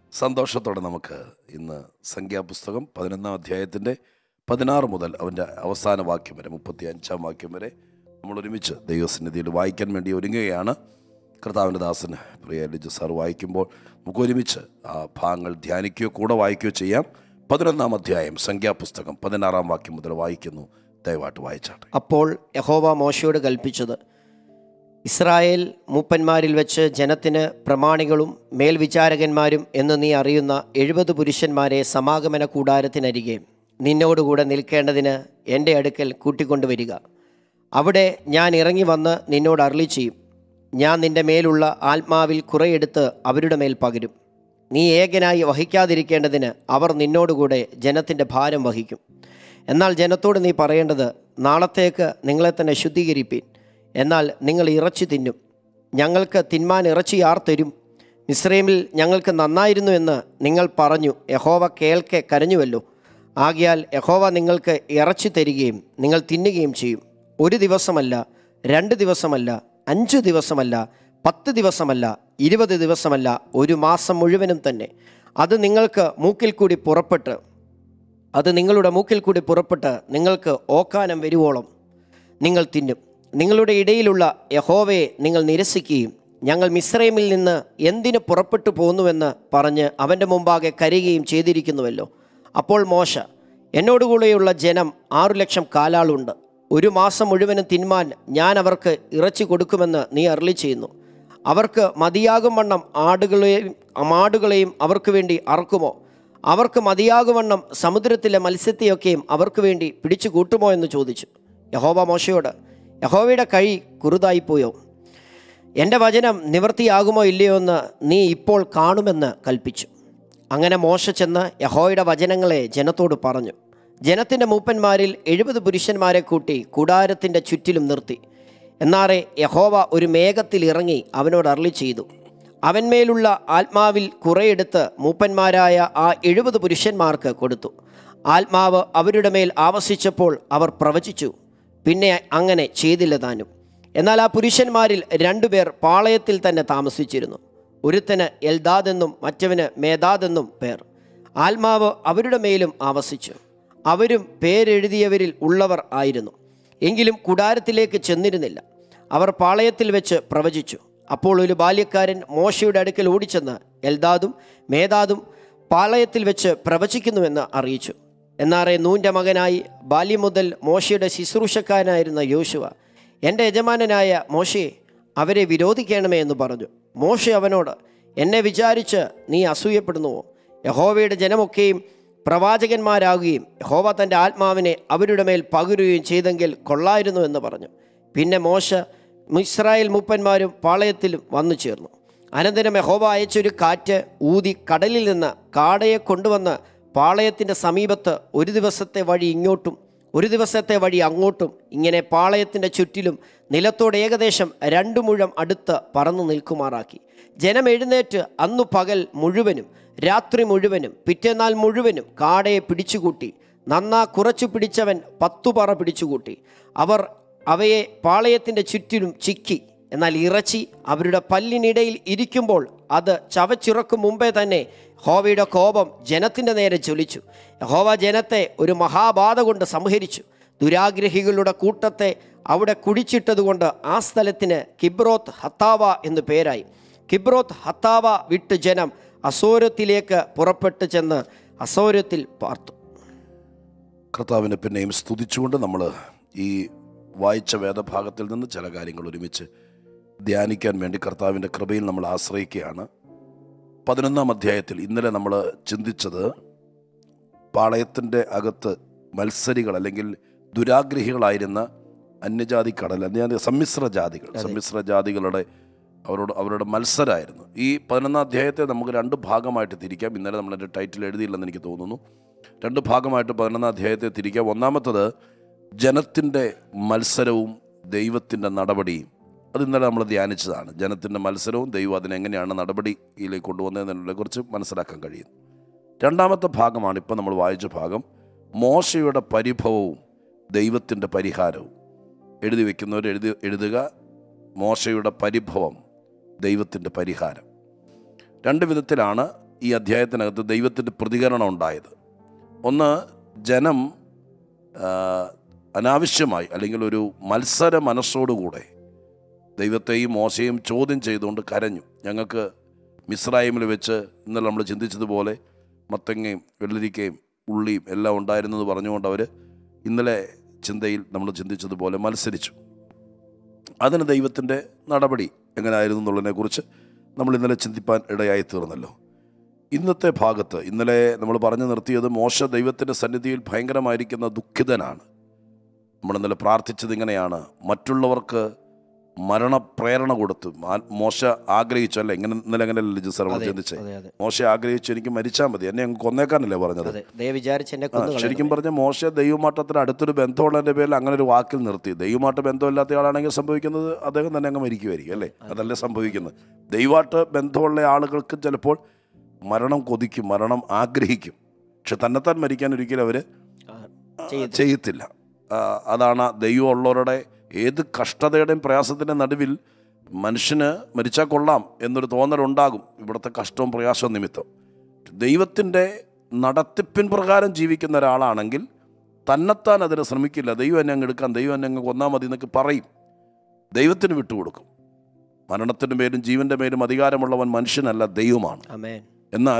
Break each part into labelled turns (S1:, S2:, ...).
S1: സന്തോഷത്തോടെ നമുക്ക് ഇന്ന് സംഖ്യാപുസ്തകം പതിനൊന്നാം അധ്യായത്തിൻ്റെ പതിനാറ് മുതൽ അവൻ്റെ അവസാന വാക്യം വരെ മുപ്പത്തി അഞ്ചാം വാക്യം വരെ നമ്മൾ ഒരുമിച്ച് ദൈവസന്നിധിയിൽ വായിക്കാൻ വേണ്ടി ഒരുങ്ങുകയാണ് കർത്താവിൻ്റെ ദാസന് പ്രിയ ലിജു സാർ വായിക്കുമ്പോൾ നമുക്ക് ഒരുമിച്ച് ആ ഭാഗങ്ങൾ ധ്യാനിക്കുകയോ കൂടെ വായിക്കുകയോ ചെയ്യാം പതിനൊന്നാം അധ്യായം സംഖ്യാപുസ്തകം പതിനാറാം വാക്യം മുതൽ വായിക്കുന്നു ദയവായിട്ട് വായിച്ചാട്ടെ
S2: അപ്പോൾ യഹോവ മോശയോട് കൽപ്പിച്ചത് ഇസ്രായേൽ മൂപ്പന്മാരിൽ വെച്ച് ജനത്തിന് പ്രമാണികളും മേൽവിചാരകന്മാരും എന്ന് നീ അറിയുന്ന എഴുപത് പുരുഷന്മാരെ സമാഗമന കൂടാരത്തിനരികെ നിന്നോടുകൂടെ നിൽക്കേണ്ടതിന് എൻ്റെ അടുക്കൽ കൂട്ടിക്കൊണ്ടുവരിക അവിടെ ഞാൻ ഇറങ്ങി വന്ന് നിന്നോട് അരളി ചെയ്യും ഞാൻ നിന്റെ മേലുള്ള ആത്മാവിൽ കുറെയെടുത്ത് അവരുടെ മേൽ പകരും നീ ഏകനായി വഹിക്കാതിരിക്കേണ്ടതിന് അവർ നിന്നോടുകൂടെ ജനത്തിൻ്റെ ഭാരം വഹിക്കും എന്നാൽ ജനത്തോട് നീ പറയേണ്ടത് നാളത്തേക്ക് നിങ്ങളെ തന്നെ ശുദ്ധീകരിപ്പീൻ എന്നാൽ നിങ്ങൾ ഇറച്ചി തിന്നും ഞങ്ങൾക്ക് തിന്മാൻ ഇറച്ചി ആർ തരും മിസ്രൈമിൽ ഞങ്ങൾക്ക് നന്നായിരുന്നു എന്ന് നിങ്ങൾ പറഞ്ഞു യഹോവ കേൾക്കെ കരഞ്ഞുവല്ലോ ആകിയാൽ യഹോവ നിങ്ങൾക്ക് ഇറച്ചി തരികയും നിങ്ങൾ തിന്നുകയും ചെയ്യും ഒരു ദിവസമല്ല രണ്ട് ദിവസമല്ല അഞ്ച് ദിവസമല്ല പത്ത് ദിവസമല്ല ഇരുപത് ദിവസമല്ല ഒരു മാസം മുഴുവനും തന്നെ അത് നിങ്ങൾക്ക് മൂക്കിൽ കൂടി പുറപ്പെട്ട് അത് നിങ്ങളുടെ മൂക്കിൽ കൂടി പുറപ്പെട്ട് നിങ്ങൾക്ക് ഓക്കാനം വരുവോളം നിങ്ങൾ തിന്നും നിങ്ങളുടെ ഇടയിലുള്ള യഹോവയെ നിങ്ങൾ നിരസിക്കുകയും ഞങ്ങൾ മിസ്രൈമിൽ നിന്ന് എന്തിനു പുറപ്പെട്ടു പോന്നുവെന്ന് പറഞ്ഞ് അവൻ്റെ മുമ്പാകെ കരയുകയും ചെയ്തിരിക്കുന്നുവല്ലോ അപ്പോൾ മോശ എന്നോടുകൂടെയുള്ള ജനം ആറു ലക്ഷം കാലാളുണ്ട് ഒരു മാസം മുഴുവനും തിന്മാൻ ഞാൻ അവർക്ക് ഇറച്ചി കൊടുക്കുമെന്ന് നീ അരളി ചെയ്യുന്നു അവർക്ക് മതിയാകും വണ്ണം ആടുകളെയും മാടുകളെയും അവർക്ക് വേണ്ടി അറക്കുമോ അവർക്ക് മതിയാകുവണ്ണം സമുദ്രത്തിലെ മത്സ്യത്തെയൊക്കെയും അവർക്ക് വേണ്ടി പിടിച്ചു കൂട്ടുമോ എന്ന് ചോദിച്ചു യഹോവ മോശയോട് യഹോവയുടെ കഴി കുറുതായിപ്പോയോ എൻ്റെ വചനം നിവൃത്തിയാകുമോ ഇല്ലയോ എന്ന് നീ ഇപ്പോൾ കാണുമെന്ന് കൽപ്പിച്ചു അങ്ങനെ മോശ ചെന്ന് യഹോയുടെ വചനങ്ങളെ ജനത്തോട് പറഞ്ഞു ജനത്തിൻ്റെ മൂപ്പന്മാരിൽ എഴുപത് പുരുഷന്മാരെ കൂട്ടി കൂടാരത്തിൻ്റെ ചുറ്റിലും നിർത്തി എന്നാറെ യഹോവ ഒരു മേഘത്തിൽ ഇറങ്ങി അവനോട് അരളി ചെയ്തു അവന്മേലുള്ള ആത്മാവിൽ കുറെയെടുത്ത് മൂപ്പന്മാരായ ആ എഴുപത് പുരുഷന്മാർക്ക് കൊടുത്തു ആത്മാവ് അവരുടെ മേൽ ആവസിച്ചപ്പോൾ അവർ പ്രവചിച്ചു പിന്നെ അങ്ങനെ ചെയ്തില്ല താനും എന്നാൽ ആ പുരുഷന്മാരിൽ രണ്ടുപേർ പാളയത്തിൽ തന്നെ താമസിച്ചിരുന്നു ഒരുത്തന് എൽദാദെന്നും മറ്റവന് മേദാദെന്നും പേർ ആത്മാവ് അവരുടെ മേലും ആവസിച്ചു അവരും പേരെഴുതിയവരിൽ ഉള്ളവർ ആയിരുന്നു എങ്കിലും കുടാരത്തിലേക്ക് ചെന്നിരുന്നില്ല അവർ പാളയത്തിൽ വെച്ച് പ്രവചിച്ചു അപ്പോൾ ഒരു ബാല്യക്കാരൻ മോശയുടെ അടുക്കൽ ഓടിച്ചെന്ന് എൽദാദും മേദാദും പാളയത്തിൽ വെച്ച് പ്രവചിക്കുന്നുവെന്ന് അറിയിച്ചു എന്നാറെ നൂൻ്റെ മകനായി ബാല്യം മുതൽ മോശയുടെ ശുശ്രൂഷക്കാരനായിരുന്ന യോശുവ എൻ്റെ യജമാനനായ മോശയെ അവരെ വിരോധിക്കണമേ എന്ന് പറഞ്ഞു മോശ അവനോട് എന്നെ വിചാരിച്ച് നീ അസൂയപ്പെടുന്നുവോ യഹോവയുടെ ജനമൊക്കെയും പ്രവാചകന്മാരാകുകയും യഹോവ തൻ്റെ ആത്മാവിനെ അവരുടെ മേൽ പകരുകയും ചെയ്തെങ്കിൽ കൊള്ളായിരുന്നു എന്ന് പറഞ്ഞു പിന്നെ മോശ ഇസ്രായേൽ മൂപ്പന്മാരും പാളയത്തിലും വന്നു ചേർന്നു അനന്തരം യഹോവ അയച്ചൊരു കാറ്റ് ഊതി കടലിൽ നിന്ന് കാടയെ കൊണ്ടുവന്ന് പാളയത്തിൻ്റെ സമീപത്ത് ഒരു ദിവസത്തെ വഴി ഇങ്ങോട്ടും ഒരു ദിവസത്തെ വഴി അങ്ങോട്ടും ഇങ്ങനെ പാളയത്തിൻ്റെ ചുറ്റിലും നിലത്തോട് ഏകദേശം രണ്ടു മുഴം അടുത്ത് പറന്നു നിൽക്കുമാറാക്കി ജനം എഴുന്നേറ്റ് അന്നു പകൽ മുഴുവനും രാത്രി മുഴുവനും പിറ്റേന്നാൾ മുഴുവനും കാടയെ പിടിച്ചുകൂട്ടി നന്നാ കുറച്ചു പിടിച്ചവൻ പത്തു പറ പിടിച്ചുകൂട്ടി അവർ അവയെ പാളയത്തിൻ്റെ ചുറ്റിലും ചിക്കി എന്നാൽ ഇറച്ചി അവരുടെ പല്ലിനിടയിൽ ഇരിക്കുമ്പോൾ അത് ചവച്ചിറക്കും മുമ്പേ തന്നെ ഹോവയുടെ കോപം ജനത്തിൻ്റെ നേരെ ചൊലിച്ചു ഹോവ ജനത്തെ ഒരു മഹാബാധ കൊണ്ട് സംഹരിച്ചു ദുരാഗ്രഹികളുടെ കൂട്ടത്തെ അവിടെ കുടിച്ചിട്ടതുകൊണ്ട് ആ സ്ഥലത്തിന് കിബ്രോത്ത് ഹത്താവ എന്ന് പേരായി കിബ്രോത്ത് ഹത്താവ വിട്ട് ജനം അസോരത്തിലേക്ക് പുറപ്പെട്ട് ചെന്ന് അസോരത്തിൽ പാർത്തു
S1: കർത്താവിനെ പിന്നെയും സ്തുതിച്ചുകൊണ്ട് നമ്മൾ ഈ വായിച്ച വേദഭാഗത്തിൽ നിന്ന് ചില കാര്യങ്ങൾ ഒരുമിച്ച് ധ്യാനിക്കാൻ വേണ്ടി കർത്താവിൻ്റെ കൃപയിൽ നമ്മൾ ആശ്രയിക്കുകയാണ് പതിനൊന്നാം അധ്യായത്തിൽ ഇന്നലെ നമ്മൾ ചിന്തിച്ചത് പാളയത്തിൻ്റെ അകത്ത് മത്സരികൾ അല്ലെങ്കിൽ ദുരാഗ്രഹികളായിരുന്ന അന്യജാതി കടൽ അന്യ സമ്മിശ്ര ജാതികൾ സമ്മിശ്ര ജാതികളുടെ അവരോട് അവരുടെ മത്സരമായിരുന്നു ഈ പതിനൊന്നാം അധ്യായത്തെ നമുക്ക് രണ്ട് ഭാഗമായിട്ട് തിരിക്കാം ഇന്നലെ നമ്മളതിൻ്റെ ടൈറ്റിൽ എഴുതിയില്ലെന്ന് എനിക്ക് തോന്നുന്നു രണ്ട് ഭാഗമായിട്ട് പതിനൊന്നാം അധ്യായത്തെ തിരിക്കാം ഒന്നാമത്തത് ജനത്തിൻ്റെ മത്സരവും ദൈവത്തിൻ്റെ നടപടിയും അത് ഇന്നലെ നമ്മൾ ധ്യാനിച്ചതാണ് ജനത്തിൻ്റെ മത്സരവും ദൈവം അതിനെങ്ങനെയാണ് നടപടിയിലേക്ക് കൊണ്ടുവന്നതിനെ കുറിച്ച് മനസ്സിലാക്കാൻ കഴിയും രണ്ടാമത്തെ ഭാഗമാണ് ഇപ്പം നമ്മൾ വായിച്ച ഭാഗം മോശയുടെ പരിഭവവും ദൈവത്തിൻ്റെ പരിഹാരവും എഴുതി വെക്കുന്നവർ എഴുതി എഴുതുക മോശയുടെ പരിഭവം ദൈവത്തിൻ്റെ പരിഹാരം രണ്ട് വിധത്തിലാണ് ഈ അധ്യായത്തിനകത്ത് ദൈവത്തിൻ്റെ പ്രതികരണം ഉണ്ടായത് ഒന്ന് ജനം ആ, അനാവശ്യമായി അല്ലെങ്കിൽ ഒരു മത്സര മനസ്സോടുകൂടെ ദൈവത്തെയും മോശയും ചോദ്യം ചെയ്തുകൊണ്ട് കരഞ്ഞു ഞങ്ങൾക്ക് മിസ്രൈമിൽ വെച്ച് ഇന്നലെ നമ്മൾ ചിന്തിച്ചതുപോലെ മത്തങ്ങയും വെള്ളരിക്കയും ഉള്ളിയും എല്ലാം ഉണ്ടായിരുന്നത് പറഞ്ഞുകൊണ്ട് അവർ ഇന്നലെ ചിന്തയിൽ നമ്മൾ ചിന്തിച്ചതുപോലെ മത്സരിച്ചു അതിന് ദൈവത്തിൻ്റെ നടപടി എങ്ങനെയായിരുന്നു എന്നുള്ളതിനെക്കുറിച്ച് നമ്മൾ ഇന്നലെ ചിന്തിപ്പാൻ ഇടയായി തീർന്നല്ലോ ഇന്നത്തെ ഭാഗത്ത് ഇന്നലെ നമ്മൾ പറഞ്ഞു നിർത്തിയത് മോശ ദൈവത്തിൻ്റെ സന്നിധിയിൽ ഭയങ്കരമായിരിക്കുന്ന ദുഃഖിതനാണ് നമ്മൾ ഇന്നലെ പ്രാർത്ഥിച്ചത് ഇങ്ങനെയാണ് മറ്റുള്ളവർക്ക് മരണപ്രേരണ കൊടുത്തു ആ- മോശ ആഗ്രഹിച്ചു അല്ലേ ഇങ്ങനെ ഇന്നലെ അങ്ങനെയല്ലേ ലിജു സാർ നമ്മൾ
S2: അതെ
S1: ചിന്തിച്ചേ
S2: അതെ അതെ
S1: മോശ ആഗ്രഹിച്ചു എനിക്ക് മരിച്ചാൽ മതി എന്നെ അങ്ങ് കൊന്നേക്കാനല്ലേ പറഞ്ഞത്
S2: അതെ ദയ വിചാരിച്ച് എന്നെ
S1: ആ,
S2: കൊന്നു
S1: ശരിക്കും പറഞ്ഞ മോശ ദൈവമാട്ടത്തിന് അടുത്തൊരു ബന്ധമുള്ളതിൻ്റെ പേരിൽ അങ്ങനെ ഒരു വാക്കിൽ നിർത്തി ദൈവമായിട്ട് ബന്ധമില്ലാത്ത ആളാണെങ്കിൽ സംഭവിക്കുന്നത് അദ്ദേഹം തന്നെ അങ്ങ് മരിക്കുമായിരിക്കും അല്ലേ അതല്ലേ സംഭവിക്കുന്നത് ദൈവമായിട്ട് ബന്ധമുള്ള ആളുകൾക്ക് ചിലപ്പോൾ മരണം കൊതിക്കും മരണം ആഗ്രഹിക്കും പക്ഷെ തന്നെത്താൻ മരിക്കാൻ ഒരിക്കലും അവർ ചെയ്യത്തില്ല ആ, അതാണ് ദൈവമുള്ളവരുടെ ഏത് കഷ്ടതയുടെയും പ്രയാസത്തിൻ്റെ നടുവിൽ മനുഷ്യന് മരിച്ചാൽ കൊള്ളാം എന്നൊരു തോന്നലുണ്ടാകും ഇവിടുത്തെ കഷ്ടവും പ്രയാസവും നിമിത്തം ദൈവത്തിൻ്റെ നടത്തിപ്പിൻ പ്രകാരം ജീവിക്കുന്ന ഒരാളാണെങ്കിൽ തന്നെത്താൻ അതിന് ശ്രമിക്കില്ല ദൈവം എന്നെ അങ്ങ് എടുക്കാൻ ദൈവം എന്നെ അങ്ങ് കൊന്നാൽ മതി എന്നൊക്കെ പറയും ദൈവത്തിന് വിട്ടുകൊടുക്കും മരണത്തിൻ്റെ മേലും ജീവൻ്റെ മേലും അധികാരമുള്ളവൻ മനുഷ്യനല്ല ദൈവമാണ്
S2: അമേൻ
S1: എന്നാൽ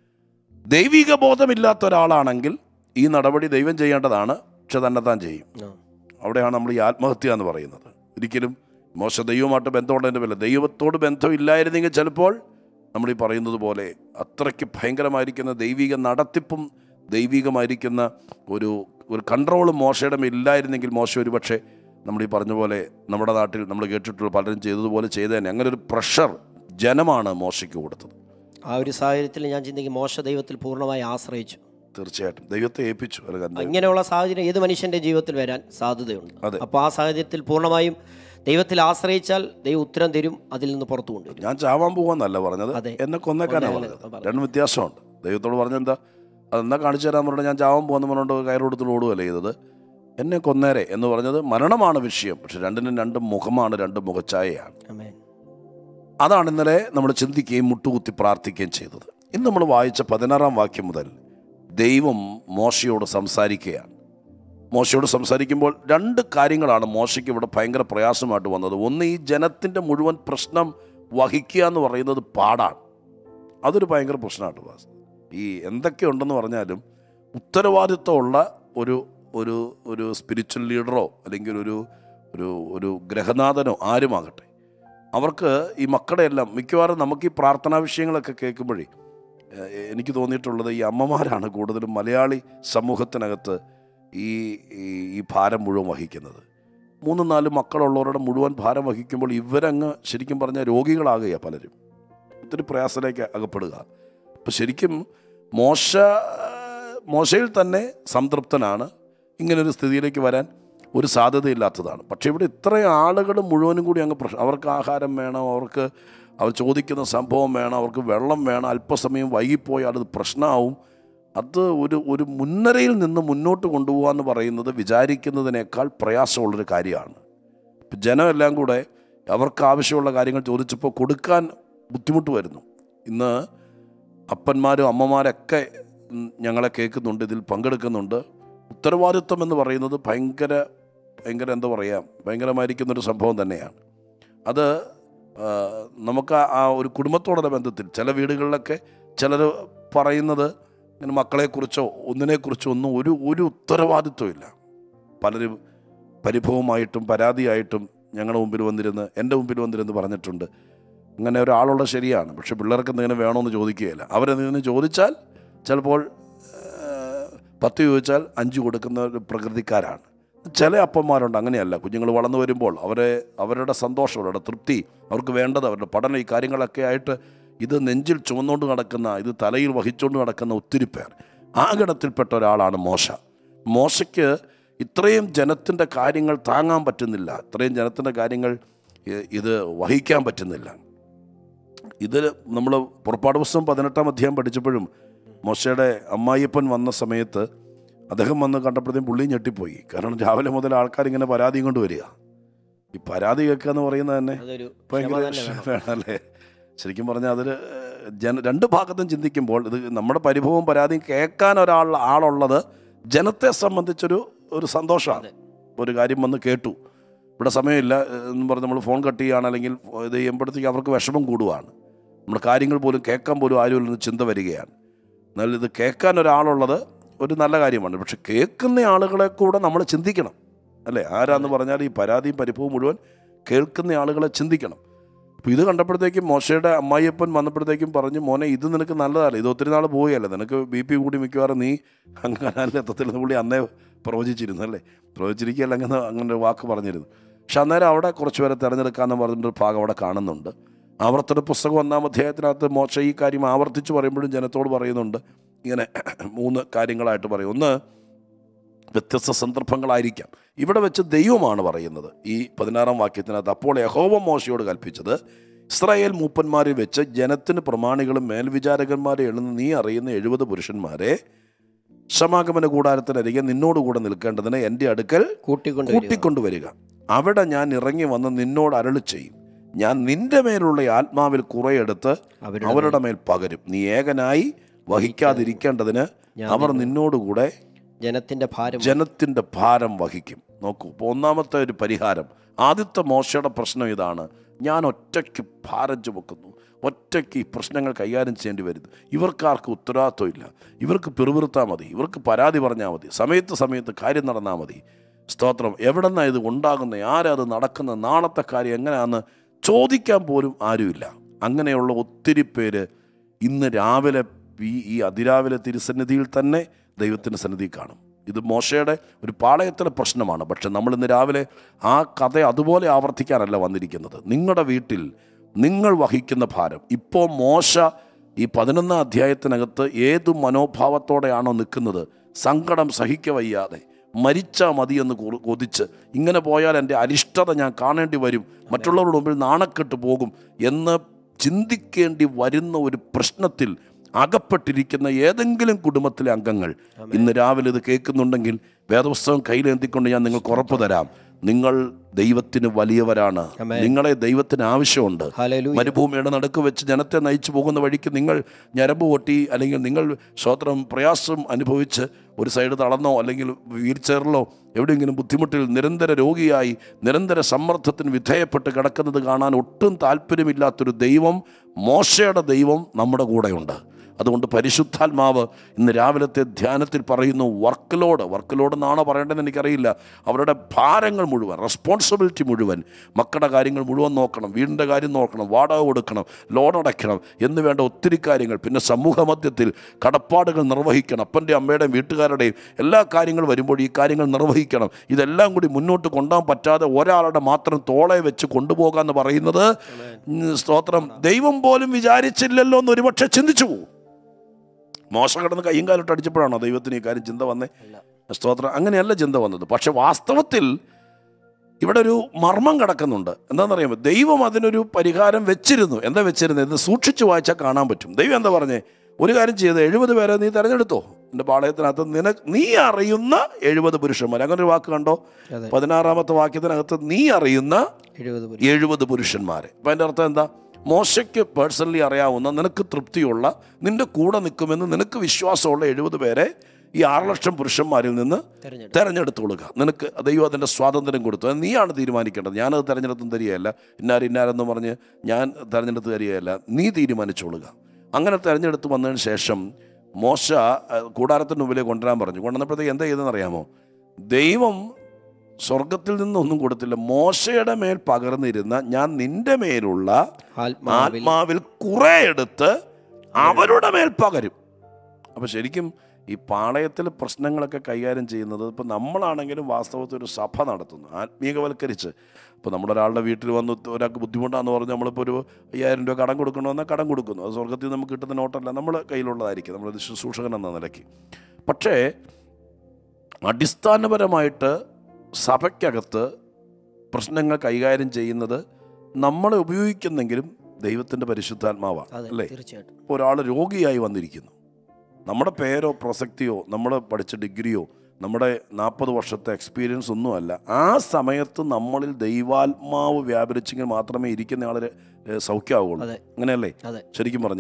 S1: ദൈവിക ബോധമില്ലാത്ത ഒരാളാണെങ്കിൽ ഈ നടപടി ദൈവം ചെയ്യേണ്ടതാണ് പക്ഷെ തന്നെത്താൻ ചെയ്യും
S2: ആ.
S1: അവിടെയാണ് നമ്മൾ ഈ ആത്മഹത്യ എന്ന് പറയുന്നത് ഒരിക്കലും മോശ ദൈവമായിട്ട് ബന്ധമുള്ളതിൻ്റെ പേരിൽ ദൈവത്തോട് ബന്ധമില്ലായിരുന്നെങ്കിൽ ചിലപ്പോൾ നമ്മൾ ഈ പറയുന്നത് പോലെ അത്രയ്ക്ക് ഭയങ്കരമായിരിക്കുന്ന ദൈവിക നടത്തിപ്പും ദൈവികമായിരിക്കുന്ന ഒരു ഒരു കൺട്രോളും മോശയുടെ മേൽ ഇല്ലായിരുന്നെങ്കിൽ മോശ ഒരു പക്ഷേ നമ്മൾ ഈ പറഞ്ഞ പോലെ നമ്മുടെ നാട്ടിൽ നമ്മൾ കേട്ടിട്ടുള്ള പലരും ചെയ്തതുപോലെ ചെയ്തതന്നെ അങ്ങനെ ഒരു പ്രഷർ ജനമാണ് മോശയ്ക്ക് കൊടുത്തത്
S2: ആ ഒരു സാഹചര്യത്തിൽ ഞാൻ ചിന്തിക്കും മോശ ദൈവത്തിൽ പൂർണ്ണമായി ആശ്രയിച്ചു
S1: തീർച്ചയായിട്ടും ദൈവത്തെ ഏൽപ്പിച്ചു ഒരു കാര്യം.
S2: ഇങ്ങനെയുള്ള സാഹചര്യം ഏത് മനുഷ്യന്റെ ജീവിതത്തിൽ വരാൻ സാധ്യതയുണ്ട്
S1: അതെ.
S2: അപ്പോൾ ആ സാഹചര്യത്തിൽ പൂർണ്ണമായും ദൈവത്തിൽ ആശ്രയിച്ചാൽ ദൈവം ഉത്തരം തരും അതിൽ നിന്ന് പുറത്തു കൊണ്ടുവരും
S1: ഞാൻ ചാവാൻ പോവാന്നല്ല പറഞ്ഞത്
S2: അതെ.
S1: എന്നെ കൊന്നേക്കാനാണ്
S2: കൊന്നേക്കാനാ
S1: പറഞ്ഞത്
S2: പറഞ്ഞത്.
S1: രണ്ടും വ്യത്യാസമുണ്ട് ദൈവത്തോട് പറഞ്ഞെന്താ അതെന്നാ കാണിച്ചു തരാൻ പറഞ്ഞാൽ ഞാൻ ചാവാൻ പോകുന്ന പറഞ്ഞുകൊണ്ട് കയറെടുത്തിൽ ഓടുകയല്ലേ ചെയ്തത് എന്നെ കൊന്നേരെ എന്ന് പറഞ്ഞത് മരണമാണ് വിഷയം പക്ഷെ രണ്ടിനും രണ്ട് മുഖമാണ് രണ്ട് മുഖച്ഛായയാണ്
S2: അമേൻ
S1: അതാണ് ഇന്നലെ നമ്മൾ ചിന്തിക്കുകയും മുട്ടുകുത്തി പ്രാർത്ഥിക്കുകയും ചെയ്തത് ഇന്ന് നമ്മൾ വായിച്ച പതിനാറാം വാക്യം മുതൽ ദൈവം മോശയോട് സംസാരിക്കുകയാണ് മോശയോട് സംസാരിക്കുമ്പോൾ രണ്ട് കാര്യങ്ങളാണ് മോശയ്ക്ക് ഇവിടെ ഭയങ്കര പ്രയാസമായിട്ട് വന്നത് ഒന്ന് ഈ ജനത്തിൻ്റെ മുഴുവൻ പ്രശ്നം വഹിക്കുക എന്ന് പറയുന്നത് പാടാണ് അതൊരു ഭയങ്കര പ്രശ്നമായിട്ട് വാസ് ഈ എന്തൊക്കെ ഉണ്ടെന്ന് പറഞ്ഞാലും ഉത്തരവാദിത്വമുള്ള ഒരു ഒരു ഒരു സ്പിരിച്വൽ ലീഡറോ അല്ലെങ്കിൽ ഒരു ഒരു ഒരു ഗ്രഹനാഥനോ ആരുമാകട്ടെ അവർക്ക് ഈ മക്കളുടെ എല്ലാം മിക്കവാറും നമുക്ക് ഈ പ്രാർത്ഥനാ വിഷയങ്ങളൊക്കെ കേൾക്കുമ്പോഴേ ഏഹ്, എനിക്ക് തോന്നിയിട്ടുള്ളത് ഈ അമ്മമാരാണ് കൂടുതലും മലയാളി സമൂഹത്തിനകത്ത് ഈ ഈ- ഈ ഭാരം മുഴുവൻ വഹിക്കുന്നത് മൂന്നും നാലും മക്കളുള്ളവരുടെ മുഴുവൻ ഭാരം വഹിക്കുമ്പോൾ ഇവരങ്ങ് ശരിക്കും പറഞ്ഞാൽ രോഗികളാകുക പലരും ഒത്തിരി പ്രയാസത്തിലേക്ക് അകപ്പെടുക അപ്പം ശരിക്കും മോശ മോശയിൽ തന്നെ സംതൃപ്തനാണ് ഇങ്ങനൊരു സ്ഥിതിയിലേക്ക് വരാൻ ഒരു സാധ്യതയില്ലാത്തതാണ് പക്ഷേ ഇവിടെ ഇത്രയും ആളുകൾ മുഴുവനും കൂടി അങ്ങ് പ്രശ്നം അവർക്ക് ആഹാരം വേണം അവർക്ക് അവർ ചോദിക്കുന്ന സംഭവം വേണം അവർക്ക് വെള്ളം വേണം അല്പസമയം വൈകിപ്പോയാൽ അത് പ്രശ്നമാവും അത് ഒരു ഒരു മുൻനിരയിൽ നിന്ന് മുന്നോട്ട് കൊണ്ടുപോകുക എന്ന് പറയുന്നത് വിചാരിക്കുന്നതിനേക്കാൾ പ്രയാസമുള്ളൊരു കാര്യമാണ് ഇപ്പം ജനമെല്ലാം കൂടെ അവർക്ക് ആവശ്യമുള്ള കാര്യങ്ങൾ ചോദിച്ചപ്പോൾ കൊടുക്കാൻ ബുദ്ധിമുട്ട് വരുന്നു ഇന്ന് അപ്പന്മാരും അമ്മമാരൊക്കെ ഉം, ഞങ്ങളെ കേൾക്കുന്നുണ്ട് ഇതിൽ പങ്കെടുക്കുന്നുണ്ട് ഉത്തരവാദിത്വം എന്ന് പറയുന്നത് ഭയങ്കര ഭയങ്കര എന്താ പറയുക ഭയങ്കരമായിരിക്കുന്നൊരു സംഭവം തന്നെയാണ് അത് ആ, നമുക്ക് ആ- ആ ഒരു കുടുംബത്തോടുള്ള ബന്ധത്തിൽ ചില വീടുകളിലൊക്കെ ചിലർ പറയുന്നത് ഇങ്ങനെ മക്കളെക്കുറിച്ചോ ഒന്നിനെക്കുറിച്ചോ ഒന്നും ഒരു ഒരു ഉത്തരവാദിത്വമില്ല പലരും പരിഭവമായിട്ടും പരാതിയായിട്ടും ഞങ്ങളുടെ മുമ്പിൽ വന്നിരുന്ന് എൻ്റെ മുമ്പിൽ വന്നിരുന്ന് പറഞ്ഞിട്ടുണ്ട് അങ്ങനെ ഒരാളുള്ള ശരിയാണ് പക്ഷെ പിള്ളേർക്ക് എന്തെങ്കിലും വേണമെന്ന് ചോദിക്കുകയില്ല അവരെന്തെങ്കിലും ചോദിച്ചാൽ ചിലപ്പോൾ ആ, പത്ത് ചോദിച്ചാൽ അഞ്ച് കൊടുക്കുന്ന ഒരു പ്രകൃതിക്കാരാണ് ചില അപ്പന്മാരുണ്ട് അങ്ങനെയല്ല കുഞ്ഞുങ്ങൾ വളർന്നു വരുമ്പോൾ അവരെ അവരുടെ സന്തോഷം അവരുടെ തൃപ്തി അവർക്ക് വേണ്ടത് അവരുടെ പഠനം ഈ കാര്യങ്ങളൊക്കെ ആയിട്ട് ഇത് നെഞ്ചിൽ ചുമന്നുകൊണ്ട് നടക്കുന്ന ഇത് തലയിൽ വഹിച്ചുകൊണ്ട് നടക്കുന്ന ഒത്തിരി പേർ ആ ഗണത്തിൽപ്പെട്ട ഒരാളാണ് മോശ മോശയ്ക്ക് ഇത്രയും ജനത്തിൻ്റെ കാര്യങ്ങൾ താങ്ങാൻ പറ്റുന്നില്ല ഇത്രയും ജനത്തിൻ്റെ കാര്യങ്ങൾ ഇ- ഇത് വഹിക്കാൻ പറ്റുന്നില്ല ഇത് നമ്മൾ പുറപ്പാട് പുസ്തകം പതിനെട്ടാം അധ്യായം പഠിച്ചപ്പോഴും മോശയുടെ അമ്മായിയപ്പൻ വന്ന സമയത്ത് അദ്ദേഹം വന്ന് കണ്ടപ്പോഴത്തേക്കും പുള്ളി ഞെട്ടിപ്പോയി കാരണം രാവിലെ മുതൽ ആൾക്കാർ ഇങ്ങനെ പരാതിയും കൊണ്ട് വരിക ഈ പരാതി കേൾക്കുക എന്ന് പറയുന്നത് തന്നെ
S2: അതൊരു ക്ഷമ
S1: ഭയങ്കര
S2: തന്നെ വേണം.
S1: വേണം അല്ലേ ശരിക്കും പറഞ്ഞാൽ അതിൽ ജന രണ്ട് ഭാഗത്തും ചിന്തിക്കുമ്പോൾ ഇത് നമ്മുടെ പരിഭവവും പരാതിയും കേൾക്കാൻ ഒരാൾ ആളുള്ളത് ജനത്തെ സംബന്ധിച്ചൊരു ഒരു സന്തോഷമാണ് ഒരു കാര്യം വന്ന് കേട്ടു ഇവിടെ സമയമില്ല എന്ന് പറഞ്ഞ് നമ്മൾ ഫോൺ കട്ട് ചെയ്യുകയാണ് അല്ലെങ്കിൽ ഇത് ചെയ്യുമ്പോഴത്തേക്ക് അവർക്ക് വിഷമം കൂടുകയാണ് നമ്മുടെ കാര്യങ്ങൾ പോലും കേൾക്കാൻ പോലും ആരുമില്ലെന്ന് ചിന്ത വരികയാണ് എന്നാൽ ഇത് കേൾക്കാൻ ഒരാളുള്ളത് ഒരു നല്ല കാര്യമാണ് പക്ഷെ കേൾക്കുന്ന ആളുകളെ കൂടെ നമ്മൾ ചിന്തിക്കണം അല്ലേ ആരാന്ന് പറഞ്ഞാൽ ഈ പരാതിയും പരിഭവവും മുഴുവൻ കേൾക്കുന്ന ആളുകളെ ചിന്തിക്കണം അപ്പോൾ ഇത് കണ്ടപ്പോഴത്തേക്കും മോശയുടെ അമ്മായിയപ്പൻ വന്നപ്പോഴത്തേക്കും പറഞ്ഞു മോനെ ഇത് നിനക്ക് നല്ലതല്ല ഇത് ഒത്തിരി നാൾ പോവുകയല്ല നിനക്ക് ബി പി കൂടി മിക്കവാറും നീ അങ്ങനെ എത്തത്തില്ലെന്ന് പുള്ളി അന്നേ പ്രവചിച്ചിരുന്നു അല്ലേ പ്രവചിച്ചിരിക്കുകയല്ല അങ്ങനെ അങ്ങനെ ഒരു വാക്ക് പറഞ്ഞിരുന്നു പക്ഷെ അന്നേരം അവിടെ കുറച്ച് പേരെ തിരഞ്ഞെടുക്കാമെന്ന് പറഞ്ഞിട്ടൊരു ഭാഗം അവിടെ കാണുന്നുണ്ട് ആവർത്തന പുസ്തകം ഒന്നാം അധ്യായത്തിനകത്ത് മോശ ഈ കാര്യം ആവർത്തിച്ച് പറയുമ്പോഴും ജനത്തോട് പറയുന്നുണ്ട് ഇങ്ങനെ മൂന്ന് കാര്യങ്ങളായിട്ട് പറയും ഒന്ന് വ്യത്യസ്ത സന്ദർഭങ്ങളായിരിക്കാം ഇവിടെ വെച്ച് ദൈവമാണ് പറയുന്നത് ഈ പതിനാറാം വാക്യത്തിനകത്ത് അപ്പോൾ യഹോവ മോശയോട് കൽപ്പിച്ചത് ഇസ്രായേൽ മൂപ്പന്മാരിൽ വെച്ച് ജനത്തിന് പ്രമാണികളും മേൽവിചാരകന്മാരെ എണ്ണുന്ന നീ അറിയുന്ന എഴുപത് പുരുഷന്മാരെ സമാഗമന കൂടാരത്തിനരികെ നിന്നോടുകൂടെ നിൽക്കേണ്ടതിന് എൻ്റെ അടുക്കൽ
S2: കൂട്ടിക്കൊണ്ട്
S1: കൂട്ടിക്കൊണ്ടുവരിക അവിടെ ഞാൻ ഇറങ്ങി വന്ന് നിന്നോട് അരളി ചെയ്യും ഞാൻ നിന്റെ മേലുള്ള ഈ ആത്മാവിൽ കുറെയെടുത്ത്
S2: അവരുടെ
S1: അവരുടെ മേൽ പകരും നീ ഏകനായി വഹിക്കാതിരിക്കേണ്ടതിന് അവർ നിന്നോടുകൂടെ
S2: ജനത്തിന്റെ ഭാരം
S1: ജനത്തിൻ്റെ ഭാരം വഹിക്കും നോക്കൂ ഇപ്പോൾ ഒന്നാമത്തെ ഒരു പരിഹാരം ആദ്യത്തെ മോശയുടെ പ്രശ്നം ഇതാണ് ഞാൻ ഒറ്റയ്ക്ക് ഭാരം ചുമക്കുന്നു ഒറ്റയ്ക്ക് ഈ പ്രശ്നങ്ങൾ കൈകാര്യം ചെയ്യേണ്ടി വരുന്നു ഇവർക്കാർക്ക് ഉത്തരവാദിത്വം ഇല്ല ഇവർക്ക് പിറുപിറുത്താൽ മതി ഇവർക്ക് പരാതി പറഞ്ഞാൽ മതി സമയത്ത് സമയത്ത് കാര്യം നടന്നാൽ മതി സ്തോത്രം എവിടെന്നാ ഇത് ഉണ്ടാകുന്നത് ആരാ അത് നടക്കുന്നത് നാളത്തെ കാര്യം എങ്ങനെയാണെന്ന് ചോദിക്കാൻ പോലും ആരുമില്ല അങ്ങനെയുള്ള ഒത്തിരി പേര് ഇന്ന് രാവിലെ ഈ ഈ അതിരാവിലെ തിരുസന്നിധിയിൽ തന്നെ ദൈവത്തിൻ്റെ സന്നിധി കാണും ഇത് മോശയുടെ ഒരു പാളയത്തിലെ പ്രശ്നമാണ് പക്ഷെ നമ്മൾ ഇന്ന് രാവിലെ ആ കഥ അതുപോലെ ആവർത്തിക്കാനല്ല വന്നിരിക്കുന്നത് നിങ്ങളുടെ വീട്ടിൽ നിങ്ങൾ വഹിക്കുന്ന ഭാരം ഇപ്പോൾ മോശ ഈ പതിനൊന്നാം അധ്യായത്തിനകത്ത് ഏതു മനോഭാവത്തോടെയാണോ നിൽക്കുന്നത് സങ്കടം സഹിക്കവയ്യാതെ മരിച്ചാൽ മതിയെന്ന് കൊ- കൊതിച്ച് ഇങ്ങനെ പോയാൽ എൻ്റെ അരിഷ്ടത ഞാൻ കാണേണ്ടി വരും മറ്റുള്ളവരുടെ മുമ്പിൽ നാണക്കെട്ട് പോകും എന്ന് ചിന്തിക്കേണ്ടി വരുന്ന ഒരു പ്രശ്നത്തിൽ അകപ്പെട്ടിരിക്കുന്ന ഏതെങ്കിലും കുടുംബത്തിലെ അംഗങ്ങൾ ഇന്ന് രാവിലെ ഇത് കേൾക്കുന്നുണ്ടെങ്കിൽ വേദപുസ്തകം കയ്യിലേന്തിക്കൊണ്ട് ഞാൻ നിങ്ങൾക്ക് ഉറപ്പ് തരാം നിങ്ങൾ ദൈവത്തിന് വലിയവരാണ് നിങ്ങളെ ദൈവത്തിന് ആവശ്യമുണ്ട്
S2: ഹല്ലേലൂയ.
S1: മരുഭൂമിയുടെ നടുക്ക് വെച്ച് ജനത്തെ നയിച്ചു പോകുന്ന വഴിക്ക് നിങ്ങൾ ഞരമ്പ് പൊട്ടി അല്ലെങ്കിൽ നിങ്ങൾ സ്വോത്രം പ്രയാസം അനുഭവിച്ച് ഒരു സൈഡ് തളർന്നോ അല്ലെങ്കിൽ വീൽ ചെയറിലോ എവിടെയെങ്കിലും ബുദ്ധിമുട്ടിൽ നിരന്തര രോഗിയായി നിരന്തര സമ്മർദ്ദത്തിന് വിധേയപ്പെട്ട് കിടക്കുന്നത് കാണാൻ ഒട്ടും താല്പര്യമില്ലാത്തൊരു ദൈവം മോശയുടെ ദൈവം നമ്മുടെ കൂടെയുണ്ട് അതുകൊണ്ട് പരിശുദ്ധാത്മാവ് ഇന്ന് രാവിലത്തെ ധ്യാനത്തിൽ പറയുന്നു വർക്ക് ലോഡ് വർക്ക് ലോഡ് എന്നാണോ പറയേണ്ടതെന്ന് എനിക്കറിയില്ല അവരുടെ ഭാരങ്ങൾ മുഴുവൻ റെസ്പോൺസിബിലിറ്റി മുഴുവൻ മക്കളുടെ കാര്യങ്ങൾ മുഴുവൻ നോക്കണം വീടിൻ്റെ കാര്യം നോക്കണം വാടക കൊടുക്കണം ലോൺ അടയ്ക്കണം എന്ന് വേണ്ട ഒത്തിരി കാര്യങ്ങൾ പിന്നെ സമൂഹ മധ്യത്തിൽ കടപ്പാടുകൾ നിർവഹിക്കണം അപ്പൻ്റെ അമ്മയുടെയും വീട്ടുകാരുടെയും എല്ലാ കാര്യങ്ങളും വരുമ്പോൾ ഈ കാര്യങ്ങൾ നിർവഹിക്കണം ഇതെല്ലാം കൂടി മുന്നോട്ട് കൊണ്ടുപോകാൻ പറ്റാതെ ഒരാളുടെ മാത്രം തോളെ വെച്ച് കൊണ്ടുപോകാൻ എന്ന് പറയുന്നത് ഉം, സ്തോത്രം ദൈവം പോലും വിചാരിച്ചില്ലല്ലോ എന്ന് ഒരുപക്ഷെ ചിന്തിച്ചു പോകും മോശം കിടന്ന് കയ്യും കാലിട്ട് അടിച്ചപ്പോഴാണോ ദൈവത്തിന് ഈ കാര്യം ചിന്ത വന്നേ സ്തോത്രം അങ്ങനെയല്ല ചിന്ത വന്നത് പക്ഷെ വാസ്തവത്തിൽ ഇവിടെ ഒരു മർമ്മം കിടക്കുന്നുണ്ട് എന്താണെന്നറിയാമോ ദൈവം അതിനൊരു പരിഹാരം വെച്ചിരുന്നു എന്താ വെച്ചിരുന്നത് ഇത് സൂക്ഷിച്ചു വായിച്ചാൽ കാണാൻ പറ്റും ദൈവം എന്താ പറഞ്ഞേ ഒരു കാര്യം ചെയ്ത് എഴുപത് പേരെ നീ തിരഞ്ഞെടുത്തോ എൻ്റെ പാളയത്തിനകത്ത് നിന നീ അറിയുന്ന എഴുപത് പുരുഷന്മാർ അങ്ങനെ ഒരു വാക്ക് കണ്ടോ
S2: അതെ.
S1: പതിനാറാമത്തെ വാക്യത്തിനകത്ത് നീ അറിയുന്ന
S2: എഴുപത് പേര്
S1: എഴുപത് പുരുഷന്മാരെ അപ്പം അതിൻ്റെ അർത്ഥം എന്താ മോശയ്ക്ക് പേഴ്സണലി അറിയാവുന്ന നിനക്ക് തൃപ്തിയുള്ള നിന്റെ കൂടെ നിൽക്കുമെന്ന് നിനക്ക് വിശ്വാസമുള്ള എഴുപത് പേരെ ഈ ആറ് ലക്ഷം പുരുഷന്മാരിൽ നിന്ന്
S2: തെരഞ്ഞെടുത്തു
S1: തെരഞ്ഞെടുത്ത് കൊടുക്കുക നിനക്ക് ദൈവം അതിൻ്റെ സ്വാതന്ത്ര്യം കൊടുത്തു അത് നീയാണ് തീരുമാനിക്കേണ്ടത് ഞാനത് തെരഞ്ഞെടുത്തും തരികയല്ല ഇന്നാർ ഇന്നാരെന്ന് പറഞ്ഞ് ഞാൻ തെരഞ്ഞെടുത്ത് തരികയല്ല നീ തീരുമാനിച്ചോളുക അങ്ങനെ തെരഞ്ഞെടുത്ത് വന്നതിന് ശേഷം മോശ അഹ്, കൂടാരത്തിന് മുമ്പിലേക്ക് കൊണ്ടുവരാൻ പറഞ്ഞു കൊണ്ടുവന്നപ്പോഴത്തേക്ക് എന്താ ചെയ്തെന്ന് അറിയാമോ ദൈവം സ്വർഗത്തിൽ നിന്നൊന്നും കൊടുത്തില്ല മോശയുടെ മേൽ പകർന്നിരുന്ന ഞാൻ നിന്റെ മേലുള്ള
S2: ആത്മാവിൽ
S1: ആത്മാവിൽ കുറെ എടുത്ത് അവരുടെ മേൽ പകരും അപ്പം ശരിക്കും ഈ പാളയത്തിൽ പ്രശ്നങ്ങളൊക്കെ കൈകാര്യം ചെയ്യുന്നത് ഇപ്പം നമ്മളാണെങ്കിലും വാസ്തവത്തിൽ ഒരു സഭ നടത്തുന്നു ആത്മീയവൽക്കരിച്ച് ഇപ്പോൾ നമ്മുടെ ഒരാളുടെ വീട്ടിൽ വന്ന് ഒരാൾക്ക് ബുദ്ധിമുട്ടാന്ന് പറഞ്ഞ് നമ്മളിപ്പോൾ ഒരു അയ്യായിരം രൂപ കടം കൊടുക്കണമെന്നാൽ കടം കൊടുക്കുന്നു അത് സ്വർഗത്തിൽ നമുക്ക് കിട്ടുന്ന നോട്ടല്ല നമ്മുടെ കയ്യിലുള്ളതായിരിക്കും നമ്മളൊരു ശുശ്രൂഷകൻ എന്ന നിലയ്ക്ക് പക്ഷേ അടിസ്ഥാനപരമായിട്ട് സഭയ്ക്കകത്ത് പ്രശ്നങ്ങൾ കൈകാര്യം ചെയ്യുന്നത് നമ്മളെ ഉപയോഗിക്കുന്നെങ്കിലും ദൈവത്തിൻ്റെ പരിശുദ്ധാത്മാവാണ്
S2: അതെ
S1: അല്ലേ
S2: തീർച്ചയായിട്ടും
S1: ഇപ്പോൾ ഒരാൾ രോഗിയായി വന്നിരിക്കുന്നു നമ്മുടെ പേരോ പ്രസക്തിയോ നമ്മൾ പഠിച്ച ഡിഗ്രിയോ നമ്മുടെ നാൽപ്പത് വർഷത്തെ എക്സ്പീരിയൻസ് ഒന്നുമല്ല ആ സമയത്ത് നമ്മളിൽ ദൈവാത്മാവ് വ്യാപരിച്ചെങ്കിൽ മാത്രമേ ഇരിക്കുന്ന ആള് സൗഖ്യമാവുള്ളൂ
S2: അതെ
S1: അങ്ങനെയല്ലേ
S2: അതെ
S1: ശരിക്കും പറഞ്ഞാൽ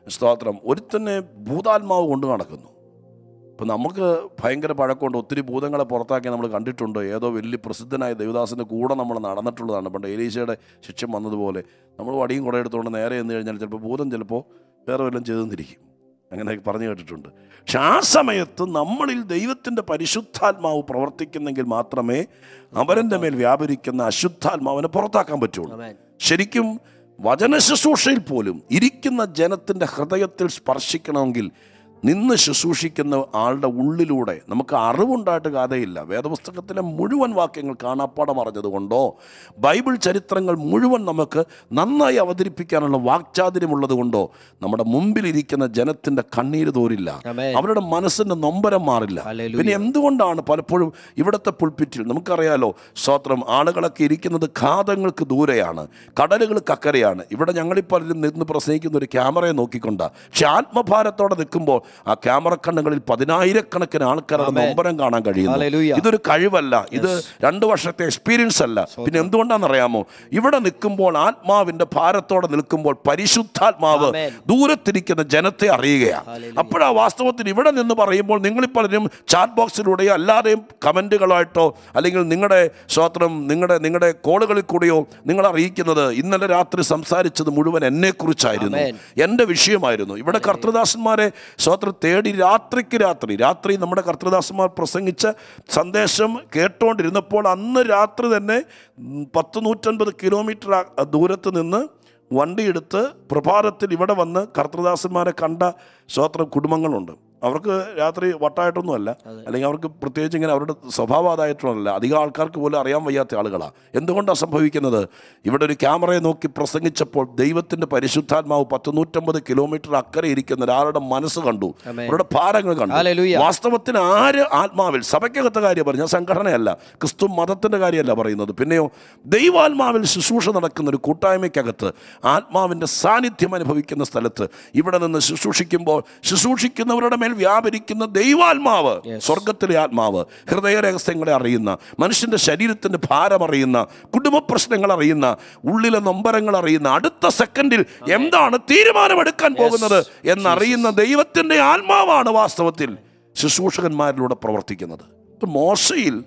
S1: സ്തോത്രം ഒരുത്തന്നെ ഭൂതാത്മാവ് കൊണ്ട് നടക്കുന്നു ഇപ്പം നമുക്ക് ഭയങ്കര പഴക്കമുണ്ട് ഒത്തിരി ഭൂതങ്ങളെ പുറത്താക്കി നമ്മൾ കണ്ടിട്ടുണ്ട് ഏതോ വലിയ പ്രസിദ്ധനായ ദേവദാസിൻ്റെ കൂടെ നമ്മൾ നടന്നിട്ടുള്ളതാണ് പണ്ട് എലീശയുടെ ശിക്ഷ വന്നതുപോലെ നമ്മൾ വടിയും കുട എടുത്തുകൊണ്ട് നേരെ എന്ന് കഴിഞ്ഞാൽ ചിലപ്പോൾ ഭൂതം ചിലപ്പോൾ വേറെ വല്ലതും ചെയ്തെന്നിരിക്കും അങ്ങനെ പറഞ്ഞു കേട്ടിട്ടുണ്ട് പക്ഷെ ആ സമയത്ത് നമ്മളിൽ ദൈവത്തിൻ്റെ പരിശുദ്ധാത്മാവ് പ്രവർത്തിക്കുന്നെങ്കിൽ മാത്രമേ അവരൻ്റെ മേൽ വ്യാപരിക്കുന്ന അശുദ്ധാത്മാവിനെ പുറത്താക്കാൻ പറ്റുള്ളൂ
S2: ആമേൻ
S1: ശരിക്കും വചന ശുശ്രൂഷയിൽ പോലും ഇരിക്കുന്ന ജനത്തിൻ്റെ ഹൃദയത്തിൽ സ്പർശിക്കണമെങ്കിൽ നിന്ന് ശുശ്രൂഷിക്കുന്ന ആളുടെ ഉള്ളിലൂടെ നമുക്ക് അറിവുണ്ടായിട്ട് കഥയില്ല വേദപുസ്തകത്തിലെ മുഴുവൻ വാക്യങ്ങൾ കാണാപ്പാടം അറിഞ്ഞതുകൊണ്ടോ ബൈബിൾ ചരിത്രങ്ങൾ മുഴുവൻ നമുക്ക് നന്നായി അവതരിപ്പിക്കാനുള്ള വാക്ചാതുര്യമുള്ളത് കൊണ്ടോ നമ്മുടെ മുമ്പിലിരിക്കുന്ന ജനത്തിൻ്റെ കണ്ണീര് തോരില്ല
S2: ആമേൻ.
S1: അവരുടെ മനസ്സിൻ്റെ നൊമ്പരം മാറില്ല
S2: ഹല്ലേലൂയ.
S1: പിന്നെ എന്തുകൊണ്ടാണ് പലപ്പോഴും ഇവിടുത്തെ പുൾപ്പിറ്റിൽ നമുക്കറിയാലോ സ്തോത്രം ആളുകളൊക്കെ ഇരിക്കുന്നത് ഘാതങ്ങൾക്ക് ദൂരെയാണ് കടലുകൾക്ക് അക്കരെയാണ് ഇവിടെ ഞങ്ങളിൽ പലരും നിന്ന് പ്രസംഗിക്കുന്ന ഒരു ക്യാമറയെ നോക്കിക്കൊണ്ടാ പക്ഷെ ആത്മഭാരത്തോടെ നിൽക്കുമ്പോൾ ആ ക്യാമറ കണ്ണുകളിൽ പതിനായിരക്കണക്കിന് ആൾക്കാരുടെ നൊമ്പരം കാണാൻ കഴിയുന്നു
S2: ഹല്ലേലൂയ.
S1: ഇതൊരു കഴിവല്ല ഇത് രണ്ട് വർഷത്തെ എക്സ്പീരിയൻസ് അല്ല പിന്നെ എന്തുകൊണ്ടാണെന്നറിയാമോ ഇവിടെ നിൽക്കുമ്പോൾ ആത്മാവിന്റെ ഭാരത്തോടെ നിൽക്കുമ്പോൾ പരിശുദ്ധാത്മാവ്
S2: ആമേൻ.
S1: ദൂരത്തിരിക്കുന്ന ജനത്തെ അറിയുകയാണ്
S2: ഹല്ലേലൂയ.
S1: അപ്പോഴാ വാസ്തവത്തിൽ ഇവിടെ നിന്ന് പറയുമ്പോൾ നിങ്ങൾ പലരും ചാറ്റ് ബോക്സിലൂടെയോ അല്ലാതെയും കമൻറ്റുകളായിട്ടോ അല്ലെങ്കിൽ നിങ്ങളുടെ സ്വത്രം നിങ്ങളുടെ നിങ്ങളുടെ കോളുകളിൽ കൂടെയോ നിങ്ങൾ അറിയിക്കുന്നത് ഇന്നലെ രാത്രി സംസാരിച്ചത് മുഴുവൻ എന്നെക്കുറിച്ചായിരുന്നു
S2: ആമേൻ.
S1: എൻ്റെ വിഷയമായിരുന്നു ഇവിടെ കർത്തൃദാസന്മാരെ സ്വത്രം തേടി രാത്രിക്ക് രാത്രി രാത്രി നമ്മുടെ കർത്തൃദാസന്മാർ പ്രസംഗിച്ച സന്ദേശം കേട്ടുകൊണ്ടിരുന്നപ്പോൾ അന്ന് രാത്രി തന്നെ ഉം, പത്ത് നൂറ്റൻപത് കിലോമീറ്റർ അ- ദൂരത്ത് നിന്ന് വണ്ടിയെടുത്ത് പ്രഭാതത്തിൽ ഇവിടെ വന്ന് കർത്തൃദാസന്മാരെ കണ്ട സ്വത്രം കുടുംബങ്ങളുണ്ട് അവർക്ക് രാത്രി വട്ടായിട്ടൊന്നുമല്ല അല്ലെങ്കിൽ അവർക്ക് പ്രത്യേകിച്ച് ഇങ്ങനെ അവരുടെ സ്വഭാവം അതായിട്ടൊന്നുമല്ല അധികം ആൾക്കാർക്ക് പോലും അറിയാൻ വയ്യാത്ത ആളുകളാണ് എന്തുകൊണ്ടാണ് സംഭവിക്കുന്നത് ഇവിടെ ഒരു ക്യാമറയെ നോക്കി പ്രസംഗിച്ചപ്പോൾ ദൈവത്തിൻ്റെ പരിശുദ്ധാത്മാവ് പത്ത് നൂറ്റമ്പത് കിലോമീറ്റർ അക്കരെ ഇരിക്കുന്ന ഒരാളുടെ മനസ്സ് കണ്ടു
S2: ആമേൻ.
S1: അവരുടെ ഭാരങ്ങൾ കണ്ടു
S2: ഹല്ലേലൂയ.
S1: വാസ്തവത്തിന് ആര് ആത്മാവിൽ സഭയ്ക്കകത്തെ കാര്യം പറഞ്ഞു ഞാൻ സംഘടനയല്ല ക്രിസ്തു മതത്തിൻ്റെ കാര്യമല്ല പറയുന്നത് പിന്നെയോ ദൈവാത്മാവിൽ ശുശ്രൂഷ നടക്കുന്ന ഒരു കൂട്ടായ്മയ്ക്കകത്ത് ആത്മാവിൻ്റെ സാന്നിധ്യം അനുഭവിക്കുന്ന സ്ഥലത്ത് ഇവിടെ നിന്ന് ശുശ്രൂഷിക്കുമ്പോൾ ശുശ്രൂഷിക്കുന്നവരുടെ മേൽ വ്യാപരിക്കുന്ന ദൈവാത്മാവ് സ്വർഗത്തിലെ ആത്മാവ് ഹൃദയ രഹസ്യങ്ങളെ അറിയുന്ന മനുഷ്യൻ്റെ ശരീരത്തിൻ്റെ ഭാരം അറിയുന്ന കുടുംബ പ്രശ്നങ്ങൾ അറിയുന്ന ഉള്ളിലെ നൊമ്പരങ്ങൾ അറിയുന്ന അടുത്ത സെക്കൻഡിൽ എന്താണ് തീരുമാനമെടുക്കാൻ പോകുന്നത് എന്നറിയുന്ന ദൈവത്തിൻ്റെ ആത്മാവാണ് വാസ്തവത്തിൽ ശുശ്രൂഷകന്മാരിലൂടെ പ്രവർത്തിക്കുന്നത് ഇപ്പൊ മോശയിൽ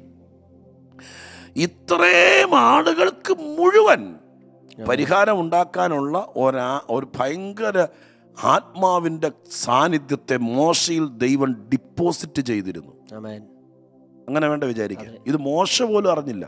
S1: ഇത്രയും ആളുകൾക്ക് മുഴുവൻ പരിഹാരം ഉണ്ടാക്കാനുള്ള ഒരാ ഒരു ഭയങ്കര ആത്മാവിൻ്റെ സാന്നിധ്യത്തെ മോശയിൽ ദൈവം ഡിപ്പോസിറ്റ് ചെയ്തിരുന്നു
S2: ആമേൻ
S1: അങ്ങനെ വേണ്ട വിചാരിക്കുക ഇത് മോശ പോലും അറിഞ്ഞില്ല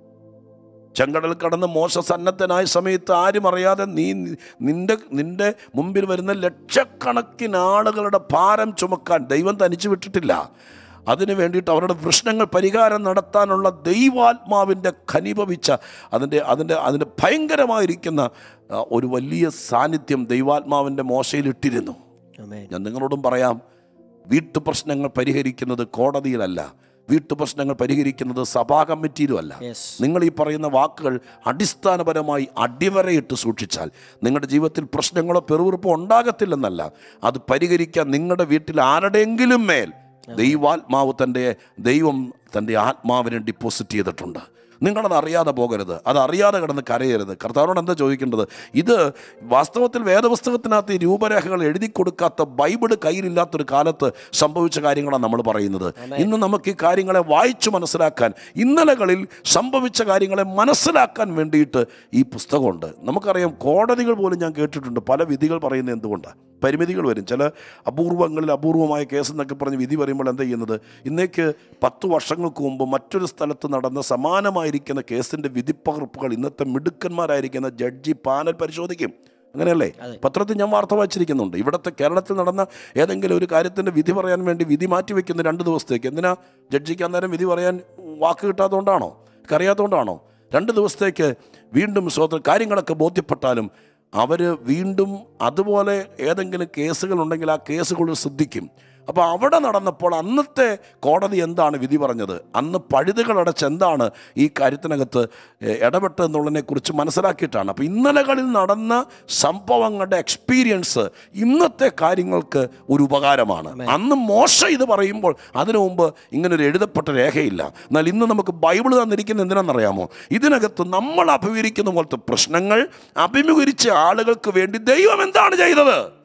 S1: ചെങ്കടൽ കടന്ന് മോശ സന്നദ്ധനായ സമയത്ത് ആരും അറിയാതെ നീ നിന്റെ നിന്റെ മുമ്പിൽ വരുന്ന ലക്ഷക്കണക്കിന് ആളുകളുടെ ഭാരം ചുമക്കാൻ ദൈവം തനിച്ചു വിട്ടിട്ടില്ല അതിനു വേണ്ടിയിട്ട് അവരുടെ പ്രശ്നങ്ങൾ പരിഹാരം നടത്താനുള്ള ദൈവാത്മാവിൻ്റെ ഖനിഭവിച്ച അതിൻ്റെ അതിൻ്റെ അതിൻ്റെ ഭയങ്കരമായിരിക്കുന്ന ആ, ഒരു വലിയ സാന്നിധ്യം ദൈവാത്മാവിൻ്റെ മോശയിലിട്ടിരുന്നു
S2: ആമേൻ
S1: ഞാൻ നിങ്ങളോടും പറയാം വീട്ടു പ്രശ്നങ്ങൾ പരിഹരിക്കുന്നത് കോടതിയിലല്ല വീട്ടു പ്രശ്നങ്ങൾ പരിഹരിക്കുന്നത് സഭാ കമ്മിറ്റിയിലുമല്ല
S2: യെസ്
S1: നിങ്ങൾ ഈ പറയുന്ന വാക്കുകൾ അടിസ്ഥാനപരമായി അടിവരയിട്ട് സൂക്ഷിച്ചാൽ നിങ്ങളുടെ ജീവിതത്തിൽ പ്രശ്നങ്ങളോ പെറുവിറുപ്പോ ഉണ്ടാകത്തില്ലെന്നല്ല അത് പരിഹരിക്കാൻ നിങ്ങളുടെ വീട്ടിൽ ആരുടെയെങ്കിലും മേൽ ദൈവാത്മാവ് തൻ്റെ ദൈവം തൻ്റെ ആത്മാവിനെ ഡിപ്പോസിറ്റ് ചെയ്തിട്ടുണ്ട് നിങ്ങളത് അറിയാതെ പോകരുത് അത് അറിയാതെ കിടന്ന് കരയരുത് കർത്താവിനോട് എന്താ ചോദിക്കേണ്ടത് ഇത് വാസ്തവത്തിൽ വേദപുസ്തകത്തിനകത്ത് ഈ രൂപരേഖകൾ എഴുതി കൊടുക്കാത്ത ബൈബിള് കയ്യിലില്ലാത്തൊരു കാലത്ത് സംഭവിച്ച കാര്യങ്ങളാണ് നമ്മൾ പറയുന്നത് ഇന്ന് നമുക്ക് ഈ കാര്യങ്ങളെ വായിച്ചു മനസ്സിലാക്കാൻ ഇന്നലകളിൽ സംഭവിച്ച കാര്യങ്ങളെ മനസ്സിലാക്കാൻ വേണ്ടിയിട്ട് ഈ പുസ്തകമുണ്ട് നമുക്കറിയാം കോടതികൾ പോലും ഞാൻ കേട്ടിട്ടുണ്ട് പല വിധികൾ പറയുന്നത് എന്തുകൊണ്ടാണ് പരിമിതികൾ വരും ചില അപൂർവങ്ങളിൽ അപൂർവമായ കേസ് എന്നൊക്കെ പറഞ്ഞ് വിധി പറയുമ്പോൾ എന്താ ചെയ്യുന്നത് ഇന്നേക്ക് പത്ത് വർഷങ്ങൾക്ക് മുമ്പ് മറ്റൊരു സ്ഥലത്ത് നടന്ന സമാനമായിരിക്കുന്ന കേസിൻ്റെ വിധിപ്പകർപ്പുകൾ ഇന്നത്തെ മിടുക്കന്മാരായിരിക്കുന്ന ജഡ്ജി പാനൽ പരിശോധിക്കും അങ്ങനെയല്ലേ
S2: അതെ.
S1: പത്രത്തിൽ ഞാൻ വാർത്ത വായിച്ചിരിക്കുന്നുണ്ട് ഇവിടുത്തെ കേരളത്തിൽ നടന്ന ഏതെങ്കിലും ഒരു കാര്യത്തിൻ്റെ വിധി പറയാൻ വേണ്ടി വിധി മാറ്റി വെക്കുന്ന രണ്ട് ദിവസത്തേക്ക് എന്തിനാ ജഡ്ജിക്ക് അന്നേരം വിധി പറയാൻ വാക്ക് കിട്ടാത്തതുകൊണ്ടാണോ അറിയാത്തതുകൊണ്ടാണോ രണ്ട് ദിവസത്തേക്ക് വീണ്ടും സ്വതന്ത്ര കാര്യങ്ങളൊക്കെ ബോധ്യപ്പെട്ടാലും അവർ വീണ്ടും അതുപോലെ ഏതെങ്കിലും കേസുകൾ ഉണ്ടെങ്കിൽ ആ കേസുകൾ ശ്രദ്ധിക്കും അപ്പോൾ അവിടെ നടന്നപ്പോൾ അന്നത്തെ കോടതി എന്താണ് വിധി പറഞ്ഞത് അന്ന് പഴുതുകളടച്ച് എന്താണ് ഈ കാര്യത്തിനകത്ത് ഏഹ്, ഇടപെട്ടതെന്നുള്ളതിനെക്കുറിച്ച് മനസ്സിലാക്കിയിട്ടാണ് അപ്പോൾ ഇന്നലകളിൽ നടന്ന സംഭവങ്ങളുടെ എക്സ്പീരിയൻസ് ഇന്നത്തെ കാര്യങ്ങൾക്ക് ഒരു ഉപകാരമാണ് അന്ന് മോശ ഇത് പറയുമ്പോൾ അതിനു മുമ്പ് ഇങ്ങനെ ഒരു എഴുതപ്പെട്ട രേഖയില്ല എന്നാൽ ഇന്ന് നമുക്ക് ബൈബിൾ തന്നിരിക്കുന്ന എന്തിനാണെന്നറിയാമോ ഇതിനകത്ത് നമ്മൾ അഭിമുഖീകരിക്കുന്ന പോലത്തെ പ്രശ്നങ്ങൾ അഭിമുഖീകരിച്ച ആളുകൾക്ക് വേണ്ടി ദൈവം എന്താണ് ചെയ്തത്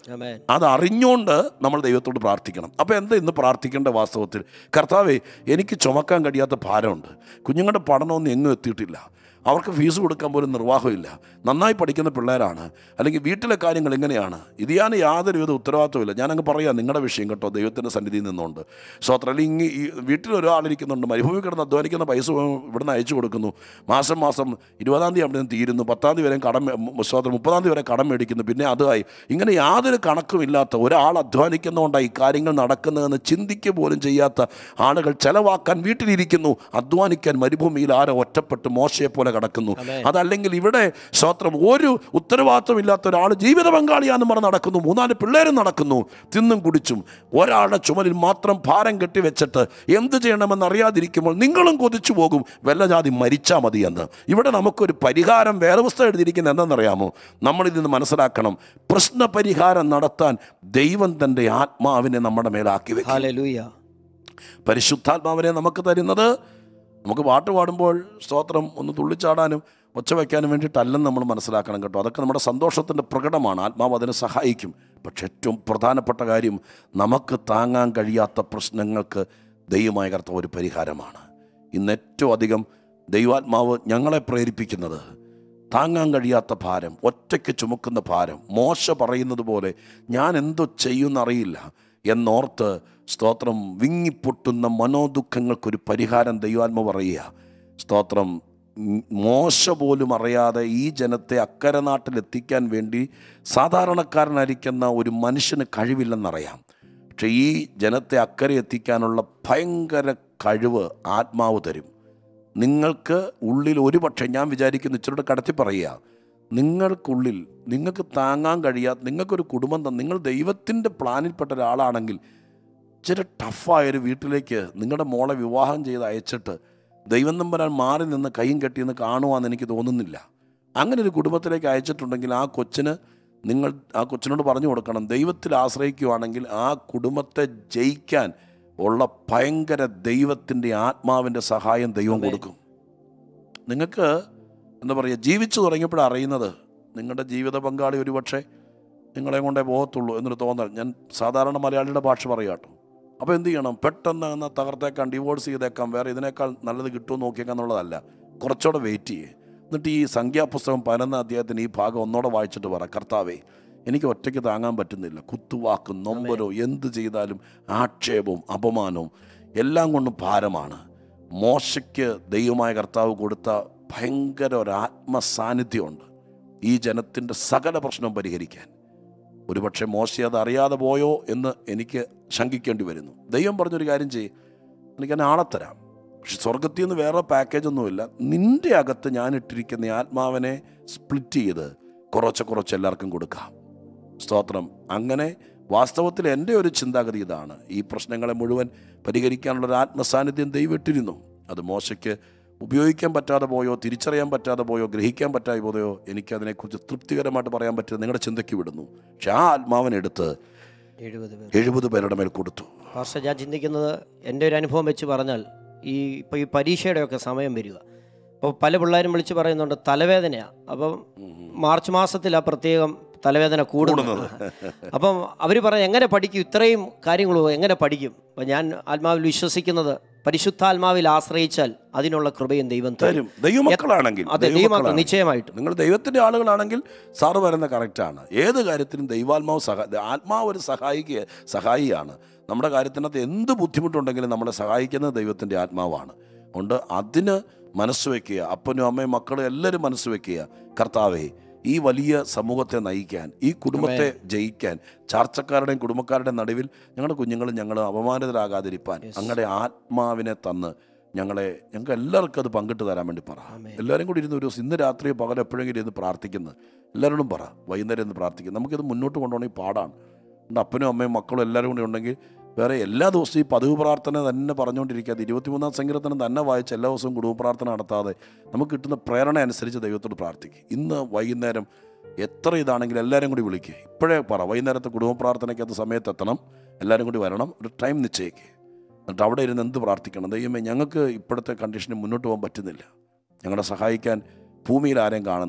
S2: ആമേൻ
S1: അത് അറിഞ്ഞുകൊണ്ട് നമ്മൾ ദൈവത്തോട് പ്രാർത്ഥിക്കണം അപ്പോൾ എന്താ ഇന്ന് പ്രാർത്ഥിക്കേണ്ട വാസ്തവത്തിൽ കർത്താവേ എനിക്ക് ചുമക്കാൻ കഴിയാത്ത ഭാരമുണ്ട് കുഞ്ഞുങ്ങളുടെ പഠനമൊന്നും എങ്ങും എത്തിയിട്ടില്ല അവർക്ക് ഫീസ് കൊടുക്കാൻ പോലും നിർവാഹമില്ല നന്നായി പഠിക്കുന്ന പിള്ളേരാണ് അല്ലെങ്കിൽ വീട്ടിലെ കാര്യങ്ങൾ എങ്ങനെയാണ് ഇത് ഞാൻ യാതൊരുവിധ ഉത്തരവാദിത്വമില്ല ഞാനങ്ങ് പറയാം നിങ്ങളുടെ വിഷയം കേട്ടോ ദൈവത്തിൻ്റെ സന്നിധിയിൽ നിന്നുകൊണ്ട് സ്വത്ര അല്ലെങ്കിൽ ഈ വീട്ടിൽ ഒരാളിരിക്കുന്നുണ്ട് മരുഭൂമി കിടന്ന് അധ്വാനിക്കുന്ന പൈസ ഇവിടുന്ന് അയച്ചു കൊടുക്കുന്നു മാസം മാസം ഇരുപതാം തീയതി അവിടെ നിന്ന് തീരുന്നു പത്താം തീയതി വരെ കടം സ്വതന്ത്രം മുപ്പതാം തീയതി വരെ കടം മേടിക്കുന്നു പിന്നെ അതുമായി ഇങ്ങനെ യാതൊരു കണക്കുമില്ലാത്ത ഒരാൾ അധ്വാനിക്കുന്നതുകൊണ്ടാണ് ഈ കാര്യങ്ങൾ നടക്കുന്നതെന്ന് ചിന്തിക്കുക പോലും ചെയ്യാത്ത ആളുകൾ ചെലവാക്കാൻ വീട്ടിലിരിക്കുന്നു അധ്വാനിക്കാൻ മരുഭൂമിയിൽ ആരോ ഒറ്റപ്പെട്ട് മോശയെ പോലെ കിടക്കുന്നു അതല്ലെങ്കിൽ ഇവിടെ സ്വത്രം ഒരു ഉത്തരവാദിത്വമില്ലാത്ത ഒരാൾ ജീവിത പങ്കാളിയാന്ന് പറഞ്ഞ് നടക്കുന്നു മൂന്നാല് പിള്ളേരും നടക്കുന്നു തിന്നും കുടിച്ചും ഒരാളുടെ ചുമലിൽ മാത്രം ഭാരം കെട്ടി വെച്ചിട്ട് എന്ത് ചെയ്യണമെന്ന് അറിയാതിരിക്കുമ്പോൾ നിങ്ങളും കൊതിച്ചു പോകും വല്ല ജാതി മരിച്ചാൽ മതി എന്ന് ഇവിടെ നമുക്കൊരു പരിഹാരം വേറെ പുസ്തകം എഴുതിയിരിക്കുന്നത് എന്തെന്നറിയാമോ നമ്മളിൽ നിന്ന് മനസ്സിലാക്കണം പ്രശ്ന പരിഹാരം നടത്താൻ ദൈവം തൻ്റെ ആത്മാവിനെ നമ്മുടെ മേലാക്കി വെക്കും
S2: ഹാലലൂയ
S1: പരിശുദ്ധാത്മാവിനെ നമുക്ക് തരുന്നത് നമുക്ക് പാട്ട് പാടുമ്പോൾ സ്തോത്രം ഒന്ന് തുള്ളിച്ചാടാനും ഒച്ച വയ്ക്കാനും വേണ്ടിയിട്ടല്ലെന്ന് നമ്മൾ മനസ്സിലാക്കണം കേട്ടോ അതൊക്കെ നമ്മുടെ സന്തോഷത്തിൻ്റെ പ്രകടമാണ് ആത്മാവ് അതിനെ സഹായിക്കും പക്ഷെ ഏറ്റവും പ്രധാനപ്പെട്ട കാര്യം നമുക്ക് താങ്ങാൻ കഴിയാത്ത പ്രശ്നങ്ങൾക്ക് ദൈവമായ കർത്താവ് ഒരു പരിഹാരമാണ് ഇന്ന് ഏറ്റവും അധികം ദൈവാത്മാവ് ഞങ്ങളെ പ്രേരിപ്പിക്കുന്നത് താങ്ങാൻ കഴിയാത്ത ഭാരം ഒറ്റയ്ക്ക് ചുമക്കുന്ന ഭാരം മോശ പറയുന്നത് പോലെ ഞാൻ എന്തോ ചെയ്യുമെന്നറിയില്ല എന്നോർത്ത് സ്തോത്രം വിങ്ങിപ്പൊട്ടുന്ന മനോദുഃഖങ്ങൾക്കൊരു പരിഹാരം ദൈവാത്മ പറയുക സ്തോത്രം ഉം, മോശ പോലും അറിയാതെ ഈ ജനത്തെ അക്കരെ നാട്ടിലെത്തിക്കാൻ വേണ്ടി സാധാരണക്കാരനായിരിക്കുന്ന ഒരു മനുഷ്യന് കഴിവില്ലെന്നറിയാം പക്ഷെ ഈ ജനത്തെ അക്കരെ എത്തിക്കാനുള്ള ഭയങ്കര കഴിവ് ആത്മാവ് തരും നിങ്ങൾക്ക് ഉള്ളിൽ ഒരു പക്ഷേ ഞാൻ വിചാരിക്കുന്നു ഇച്ചിരൂടെ കടത്തി പറയുക നിങ്ങൾക്കുള്ളിൽ നിങ്ങൾക്ക് താങ്ങാൻ കഴിയാത്ത നിങ്ങൾക്കൊരു കുടുംബം തന്നെ നിങ്ങൾ ദൈവത്തിൻ്റെ പ്ലാനിൽപ്പെട്ട ഒരാളാണെങ്കിൽ ഇച്ചിരി ടഫായൊരു വീട്ടിലേക്ക് നിങ്ങളുടെ മോളെ വിവാഹം ചെയ്ത് അയച്ചിട്ട് ദൈവം നമ്പരാൻ മാറി നിന്ന് കൈയും കെട്ടിയെന്ന് കാണുവാന്ന് എനിക്ക് തോന്നുന്നില്ല അങ്ങനെ ഒരു കുടുംബത്തിലേക്ക് അയച്ചിട്ടുണ്ടെങ്കിൽ ആ കൊച്ചിന് നിങ്ങൾ ആ കൊച്ചിനോട് പറഞ്ഞു കൊടുക്കണം ദൈവത്തിൽ ആശ്രയിക്കുവാണെങ്കിൽ ആ കുടുംബത്തെ ജയിക്കാൻ ഉള്ള ഭയങ്കര ദൈവത്തിൻ്റെ ആത്മാവിൻ്റെ സഹായം ദൈവം കൊടുക്കും നിങ്ങൾക്ക് എന്താ പറയുക ജീവിച്ചു തുടങ്ങിയപ്പോഴാണ് അറിയുന്നത് നിങ്ങളുടെ ജീവിത പങ്കാളി ഒരുപക്ഷെ നിങ്ങളെ കൊണ്ടേ പോകത്തുള്ളൂ എന്നൊരു തോന്നൽ ഞാൻ സാധാരണ മലയാളിയുടെ ഭാഷ പറയാട്ടോ അപ്പോൾ എന്ത് ചെയ്യണം പെട്ടെന്ന് എന്നാൽ തകർത്തേക്കാം ഡിവോഴ്സ് ചെയ്തേക്കാം വേറെ ഇതിനേക്കാൾ നല്ലത് കിട്ടുമെന്ന് നോക്കിയേക്കാം എന്നുള്ളതല്ല കുറച്ചുകൂടെ വെയിറ്റ് ചെയ്യേ എന്നിട്ട് ഈ സംഖ്യാപുസ്തകം പതിനൊന്നാം അധ്യായത്തിന് ഈ ഭാഗം ഒന്നോടെ വായിച്ചിട്ട് പറ കർത്താവേ എനിക്ക് ഒറ്റയ്ക്ക് താങ്ങാൻ പറ്റുന്നില്ല കുത്തുവാക്കും നൊമ്പരോ എന്ത് ചെയ്താലും ആക്ഷേപവും അപമാനവും എല്ലാം കൊണ്ടും ഭാരമാണ് മോശയ്ക്ക് ദൈവമായ കർത്താവ് കൊടുത്ത ഭയങ്കര ഒരു ആത്മസാന്നിധ്യമുണ്ട് ഈ ജനത്തിൻ്റെ സകല പ്രശ്നവും പരിഹരിക്കാൻ ഒരുപക്ഷെ മോശ അത് അറിയാതെ പോയോ എന്ന് എനിക്ക് ശങ്കിക്കേണ്ടി വരുന്നു ദൈവം പറഞ്ഞൊരു കാര്യം ചെയ്യും എനിക്ക് എന്നെ ആളെ തരാം പക്ഷെ സ്വർഗത്തിൽ നിന്ന് വേറെ പാക്കേജ് ഒന്നുമില്ല നിന്റെ അകത്ത് ഞാൻ ഇട്ടിരിക്കുന്ന ഈ ആത്മാവിനെ സ്പ്ലിറ്റ് ചെയ്ത് കുറച്ച് കുറച്ച് എല്ലാവർക്കും കൊടുക്കാം സ്തോത്രം അങ്ങനെ വാസ്തവത്തിൽ എൻ്റെ ഒരു ചിന്താഗതി ഇതാണ് ഈ പ്രശ്നങ്ങളെ മുഴുവൻ പരിഹരിക്കാനുള്ള ഒരു ആത്മസാന്നിധ്യം ദൈവം ഇട്ടിരുന്നു അത് മോശയ്ക്ക് ഉപയോഗിക്കാൻ പറ്റാതെ പോയോ തിരിച്ചറിയാൻ പറ്റാതെ പോയോ ഗ്രഹിക്കാൻ പറ്റാതെ പോയോ എനിക്ക് അതിനെക്കുറിച്ച് തൃപ്തികരമായിട്ട് പറയാൻ പറ്റുന്നത് നിങ്ങളുടെ ചിന്തയ്ക്ക് വിടുന്നു പക്ഷെ ആ ആത്മാവിനെടുത്ത്
S2: എഴുപത് പേർ
S1: എഴുപത് പേരുടെ മേൽ കൊടുത്തു
S2: പാസ്റ്റർ ഞാൻ ചിന്തിക്കുന്നത് എൻ്റെ ഒരു അനുഭവം വെച്ച് പറഞ്ഞാൽ ഈ ഇപ്പോൾ ഈ പരീക്ഷയുടെയൊക്കെ സമയം വരിക അപ്പോൾ പല പിള്ളേരും വിളിച്ച് പറയുന്നുണ്ട് തലവേദനയാണ് അപ്പം മാർച്ച് മാസത്തിലാണ് പ്രത്യേകം തലവേദന കൂടുന്നത് അപ്പം അവർ പറയും എങ്ങനെ പഠിക്കും ഇത്രയും കാര്യങ്ങൾ എങ്ങനെ പഠിക്കും അപ്പം ഞാൻ ആത്മാവിൽ വിശ്വസിക്കുന്നത് പരിശുദ്ധാത്മാവിൽ ആശ്രയിച്ചാൽ അതിനുള്ള കൃപയും ദൈവം തരും
S1: തരും ദൈവമക്കളാണെങ്കിൽ
S2: അതെ ദൈവം
S1: ദൈവമക്കളാണ്.
S2: നിശ്ചയമായിട്ടും
S1: നിങ്ങൾ ദൈവത്തിൻ്റെ ആളുകളാണെങ്കിൽ സാറ് പറയുന്ന കറക്റ്റാണ് ഏത് കാര്യത്തിനും ദൈവാത്മാവ് സഹാ ആത്മാവ് ഒരു സഹായിക്കുക സഹായിയാണ് നമ്മുടെ കാര്യത്തിനകത്ത് എന്ത് ബുദ്ധിമുട്ടുണ്ടെങ്കിലും നമ്മളെ സഹായിക്കുന്നത് ദൈവത്തിൻ്റെ ആത്മാവാണ് അതുകൊണ്ട് അതിന് മനസ്സ് വയ്ക്കുക അപ്പനും അമ്മയും മക്കളും എല്ലാവരും മനസ്സ് വയ്ക്കുക കർത്താവേ ഈ വലിയ സമൂഹത്തെ നയിക്കാൻ ഈ കുടുംബത്തെ ജയിക്കാൻ ചാർച്ചക്കാരുടെയും കുടുംബക്കാരുടെയും നടുവിൽ ഞങ്ങളുടെ കുഞ്ഞുങ്ങൾ ഞങ്ങൾ അപമാനിതരാകാതിരിപ്പാൻ അങ്ങയുടെ ആത്മാവിനെ തന്ന് ഞങ്ങളെ ഞങ്ങൾക്ക് എല്ലാവർക്കും അത് പങ്കിട്ട് തരാൻ വേണ്ടി പറ എല്ലാവരും കൂടി ഇരുന്ന് ഒരു ദിവസം ഇന്ന് രാത്രിയോ പകൽ എപ്പോഴെങ്കിലും ഇരുന്ന് പ്രാർത്ഥിക്കുന്നത് എല്ലാവരോടും പറ വൈകുന്നേരം ഇരുന്ന് പ്രാർത്ഥിക്കും നമുക്കിത് മുന്നോട്ട് കൊണ്ടുപോകണമെങ്കിൽ പാടാണ് അതുകൊണ്ട് അപ്പനും അമ്മയും മക്കളും എല്ലാവരും കൂടി ഉണ്ടെങ്കിൽ വേറെ എല്ലാ ദിവസവും ഈ പതിവ് പ്രാർത്ഥന തന്നെ പറഞ്ഞുകൊണ്ടിരിക്കാതെ ഇരുപത്തിമൂന്നാം സങ്കീർത്തനം തന്നെ വായിച്ച് എല്ലാ ദിവസവും കുടുംബ പ്രാർത്ഥന നടത്താതെ നമുക്ക് കിട്ടുന്ന പ്രേരണ അനുസരിച്ച് ദൈവത്തോട് പ്രാർത്ഥിക്കും ഇന്ന് വൈകുന്നേരം എത്ര ഇതാണെങ്കിലും എല്ലാവരും കൂടി വിളിക്കുക ഇപ്പോഴേ പറ വൈകുന്നേരത്തെ കുടുംബ പ്രാർത്ഥനയ്ക്കകത്ത് സമയത്ത് എത്തണം എല്ലാവരും കൂടി വരണം ഒരു ടൈം നിശ്ചയിക്കുക എന്നിട്ട് അവിടെ ഇരുന്ന് എന്ത് പ്രാർത്ഥിക്കണം ദൈവമേ ഞങ്ങൾക്ക് ഇപ്പോഴത്തെ കണ്ടീഷനിൽ മുന്നോട്ട് പോകാൻ പറ്റുന്നില്ല ഞങ്ങളെ സഹായിക്കാൻ ഭൂമിയിൽ ആരെയും കാണുന്നില്ല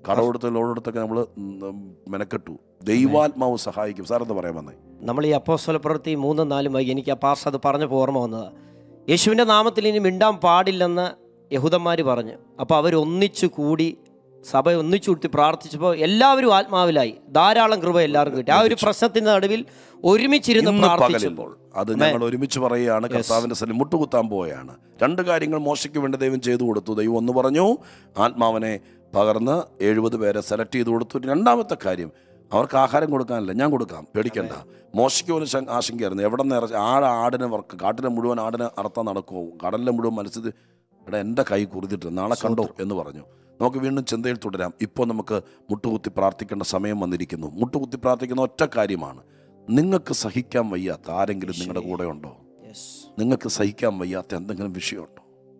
S1: കടമെടുത്ത് ലോണെടുത്തൊക്കെ നമ്മൾ മെനക്കെട്ടു ദൈവാത്മാവ് സഹായിക്കും സാർ എന്താ പറയാൻ വന്നേ
S2: നമ്മൾ ഈ അപ്പോസ്തല പ്രവൃത്തി മൂന്നും നാലും വൈകി എനിക്ക് ആ പാസ് അത് പറഞ്ഞപ്പോൾ ഓർമ്മ വന്നത് യേശുവിൻ്റെ നാമത്തിൽ ഇനി മിണ്ടാൻ പാടില്ലെന്ന് യഹൂദന്മാർ പറഞ്ഞു അപ്പോൾ അവർ ഒന്നിച്ചു കൂടി സഭ ഒന്നിച്ചു കൂട്ടി പ്രാർത്ഥിച്ചപ്പോൾ എല്ലാവരും ആത്മാവിലായി ധാരാളം കൃപ എല്ലാവർക്കും കിട്ടി ആ ഒരു പ്രശ്നത്തിൻ്റെ നടുവിൽ ഒരുമിച്ചിരുന്ന്
S1: ഇന്ന്
S2: പ്രാർത്ഥിച്ചപ്പോൾ
S1: പകലിപ്പോൾ അത് ഞങ്ങൾ ഒരുമിച്ച് പറയുകയാണ് കർത്താവിന്റെ സ്ഥലം മുട്ടുകുത്താൻ പോവുകയാണ് രണ്ട് കാര്യങ്ങൾ മോശയ്ക്ക് വേണ്ടി ദൈവം ചെയ്തു കൊടുത്തു ദൈവം ഒന്ന് പറഞ്ഞു ആത്മാവനെ പകർന്ന് എഴുപത് പേരെ സെലക്ട് ചെയ്ത് കൊടുത്തു രണ്ടാമത്തെ കാര്യം അവർക്ക് ആഹാരം കൊടുക്കാനല്ല ഞാൻ കൊടുക്കാം പേടിക്കണ്ട മോശയ്ക്ക് പോലും ശങ്ക- ആശങ്കയായിരുന്നു എവിടെ നിന്ന് ഇറച്ചി ആട് ആടിനെ വർക്ക് കാട്ടിലെ മുഴുവൻ ആടിനെ അറുത്താൻ നടക്കുമോ കടലിലെ മുഴുവൻ മത്സ്യത്തിൽ എടാ എൻ്റെ കൈ കുറിതിട്ട് നാളെ കണ്ടോ എന്ന് പറഞ്ഞു നമുക്ക് വീണ്ടും ചിന്തയിൽ തുടരാം ഇപ്പോൾ നമുക്ക് മുട്ടുകുത്തി പ്രാർത്ഥിക്കേണ്ട സമയം വന്നിരിക്കുന്നു മുട്ടുകുത്തി പ്രാർത്ഥിക്കുന്ന ഒറ്റ കാര്യമാണ് നിങ്ങൾക്ക് സഹിക്കാൻ വയ്യാത്ത ആരെങ്കിലും നിങ്ങളുടെ കൂടെ ഉണ്ടോ
S2: യെസ്
S1: നിങ്ങൾക്ക് സഹിക്കാൻ വയ്യാത്ത എന്തെങ്കിലും വിഷയമുണ്ടോ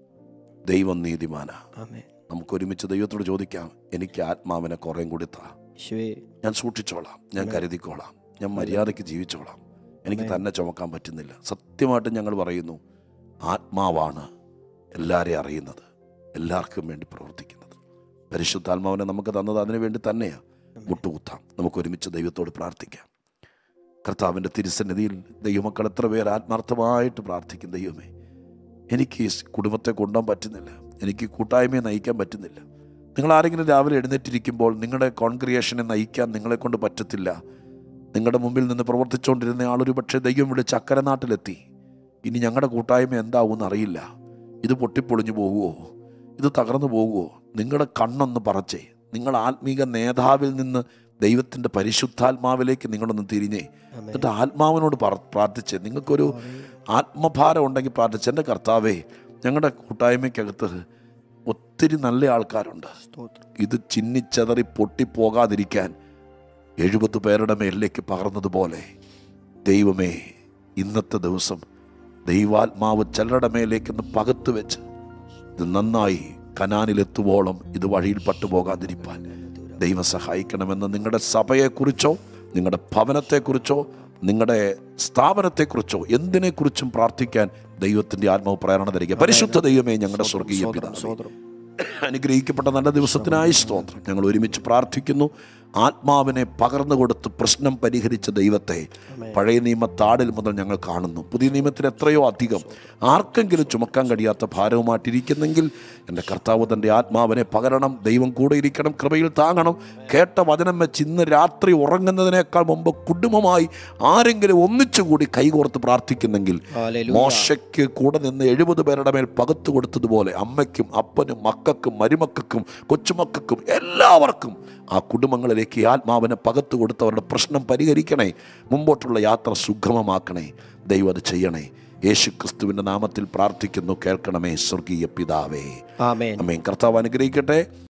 S1: ദൈവം നീതിമാനാ
S2: ആമേൻ
S1: നമുക്ക് ഒരുമിച്ച് ദൈവത്തോട് ചോദിക്കാം എനിക്ക് ആത്മാവിനെ കുറേം കൂടി താ
S2: യേശുവേ
S1: ഞാൻ സൂക്ഷിച്ചോളാം ഞാൻ കരുതിക്കോളാം ഞാൻ മര്യാദയ്ക്ക് ജീവിച്ചോളാം എനിക്ക് തന്നെ ചുമക്കാൻ പറ്റുന്നില്ല സത്യമായിട്ട് ഞങ്ങൾ പറയുന്നു ആത്മാവാണ് എല്ലാവരെയും അറിയുന്നത് എല്ലാവർക്കും വേണ്ടി പ്രവർത്തിക്കുന്നത് പരിശുദ്ധാത്മാവിനെ നമുക്ക് തന്നത് അതിനു വേണ്ടി തന്നെയാണ് മുട്ടുകുത്താം നമുക്ക് ഒരുമിച്ച് ദൈവത്തോട് പ്രാർത്ഥിക്കാം കർത്താവിൻ്റെ തിരുസന്നിധിയിൽ ദൈവമക്കൾ എത്ര പേർ ആത്മാർത്ഥമായിട്ട് പ്രാർത്ഥിക്കും ദൈവമേ എനിക്ക് ഈ കുടുംബത്തെ കൊണ്ടുപോകാൻ പറ്റുന്നില്ല എനിക്ക് കൂട്ടായ്മയെ നയിക്കാൻ പറ്റുന്നില്ല നിങ്ങൾ ആരെങ്കിലും രാവിലെ എഴുന്നേറ്റിരിക്കുമ്പോൾ നിങ്ങളുടെ കോൺക്രിയേഷനെ നയിക്കാൻ നിങ്ങളെ കൊണ്ട് പറ്റത്തില്ല നിങ്ങളുടെ മുമ്പിൽ നിന്ന് പ്രവർത്തിച്ചുകൊണ്ടിരുന്ന ആളൊരു പക്ഷേ ദൈവം വിളിച്ച് അക്കരെ നാട്ടിലെത്തി ഇനി ഞങ്ങളുടെ കൂട്ടായ്മ എന്താവുമെന്ന് അറിയില്ല ഇത് പൊട്ടിപ്പൊളിഞ്ഞു പോകുമോ ഇത് തകർന്നു പോകുമോ നിങ്ങളുടെ കണ്ണൊന്ന് പറച്ചേ നിങ്ങൾ ആത്മീക നേതാവിൽ നിന്ന് ദൈവത്തിൻ്റെ പരിശുദ്ധാത്മാവിലേക്ക് നിങ്ങളൊന്ന് തിരിഞ്ഞേ എന്നിട്ട് ആത്മാവിനോട് പറ പ്രാർത്ഥിച്ചേ നിങ്ങൾക്കൊരു ആത്മഭാരം ഉണ്ടെങ്കിൽ പ്രാർത്ഥിച്ച് എൻ്റെ കർത്താവേ ഞങ്ങളുടെ കൂട്ടായ്മയ്ക്കകത്ത് ഒത്തിരി നല്ല ആൾക്കാരുണ്ട്
S2: സ്തോത്രം
S1: ഇത് ചിന്നിച്ചതറി പൊട്ടിപ്പോകാതിരിക്കാൻ എഴുപത് പേരുടെ മേലിലേക്ക് പകർന്നതുപോലെ ദൈവമേ ഇന്നത്തെ ദിവസം ദൈവാത്മാവ് ചിലരുടെ മേലേക്കൊന്ന് പകത്ത് വെച്ച് ഇത് നന്നായി കനാനിലെത്തുവോളം ഇത് വഴിയിൽ പട്ടുപോകാതിരിപ്പാൻ ദൈവം സഹായിക്കണമെന്ന് നിങ്ങളുടെ സഭയെക്കുറിച്ചോ നിങ്ങളുടെ ഭവനത്തെക്കുറിച്ചോ നിങ്ങളുടെ സ്ഥാപനത്തെക്കുറിച്ചോ എന്തിനെക്കുറിച്ചും പ്രാർത്ഥിക്കാൻ ദൈവത്തിൻ്റെ ആത്മാവ് പ്രേരണ തരിക പരിശുദ്ധ ദൈവമേ ഞങ്ങളുടെ സ്വർഗീയ പിതാവേ
S2: സ്തോത്രം
S1: അനുഗ്രഹിക്കപ്പെട്ട നല്ല ദിവസത്തിനായി സ്തോത്രം ഞങ്ങൾ ഒരുമിച്ച് പ്രാർത്ഥിക്കുന്നു ആത്മാവിനെ പകർന്നു കൊടുത്ത് പ്രശ്നം പരിഹരിച്ച ദൈവത്തെ പഴയ നിയമ താടിൽ മുതൽ ഞങ്ങൾ കാണുന്നു പുതിയ നിയമത്തിൽ എത്രയോ അധികം ആർക്കെങ്കിലും ചുമക്കാൻ കഴിയാത്ത ഭാരവുമായിട്ടിരിക്കുന്നെങ്കിൽ എൻ്റെ കർത്താവ് തൻ്റെ ആത്മാവിനെ പകരണം ദൈവം കൂടെ ഇരിക്കണം കൃപയിൽ താങ്ങണം കേട്ട വചനം വെച്ച് ഇന്ന് രാത്രി ഉറങ്ങുന്നതിനേക്കാൾ മുമ്പ് കുടുംബമായി ആരെങ്കിലും ഒന്നിച്ചുകൂടി കൈകോർത്ത് പ്രാർത്ഥിക്കുന്നെങ്കിൽ
S2: ഹല്ലേലൂയ.
S1: മോശയ്ക്ക് കൂടെ നിന്ന് എഴുപത് പേരുടെ മേൽ പകത്തു കൊടുത്തതുപോലെ അമ്മയ്ക്കും അപ്പനും മക്കൾക്കും മരുമക്കൾക്കും കൊച്ചുമക്കൾക്കും എല്ലാവർക്കും ആ കുടുംബങ്ങളിലേക്ക് ഈ ആത്മാവിനെ പകത്തു കൊടുത്തവരുടെ പ്രശ്നം പരിഹരിക്കണേ മുമ്പോട്ടുള്ള യാത്ര സുഗമമാക്കണേ ദൈവം അത് ചെയ്യണേ യേശു ക്രിസ്തുവിൻ്റെ നാമത്തിൽ പ്രാർത്ഥിക്കുന്നു കേൾക്കണമേ സ്വർഗീയ പിതാവേ
S2: ആമേൻ
S1: അമ്മയും കർത്താവ് അനുഗ്രഹിക്കട്ടെ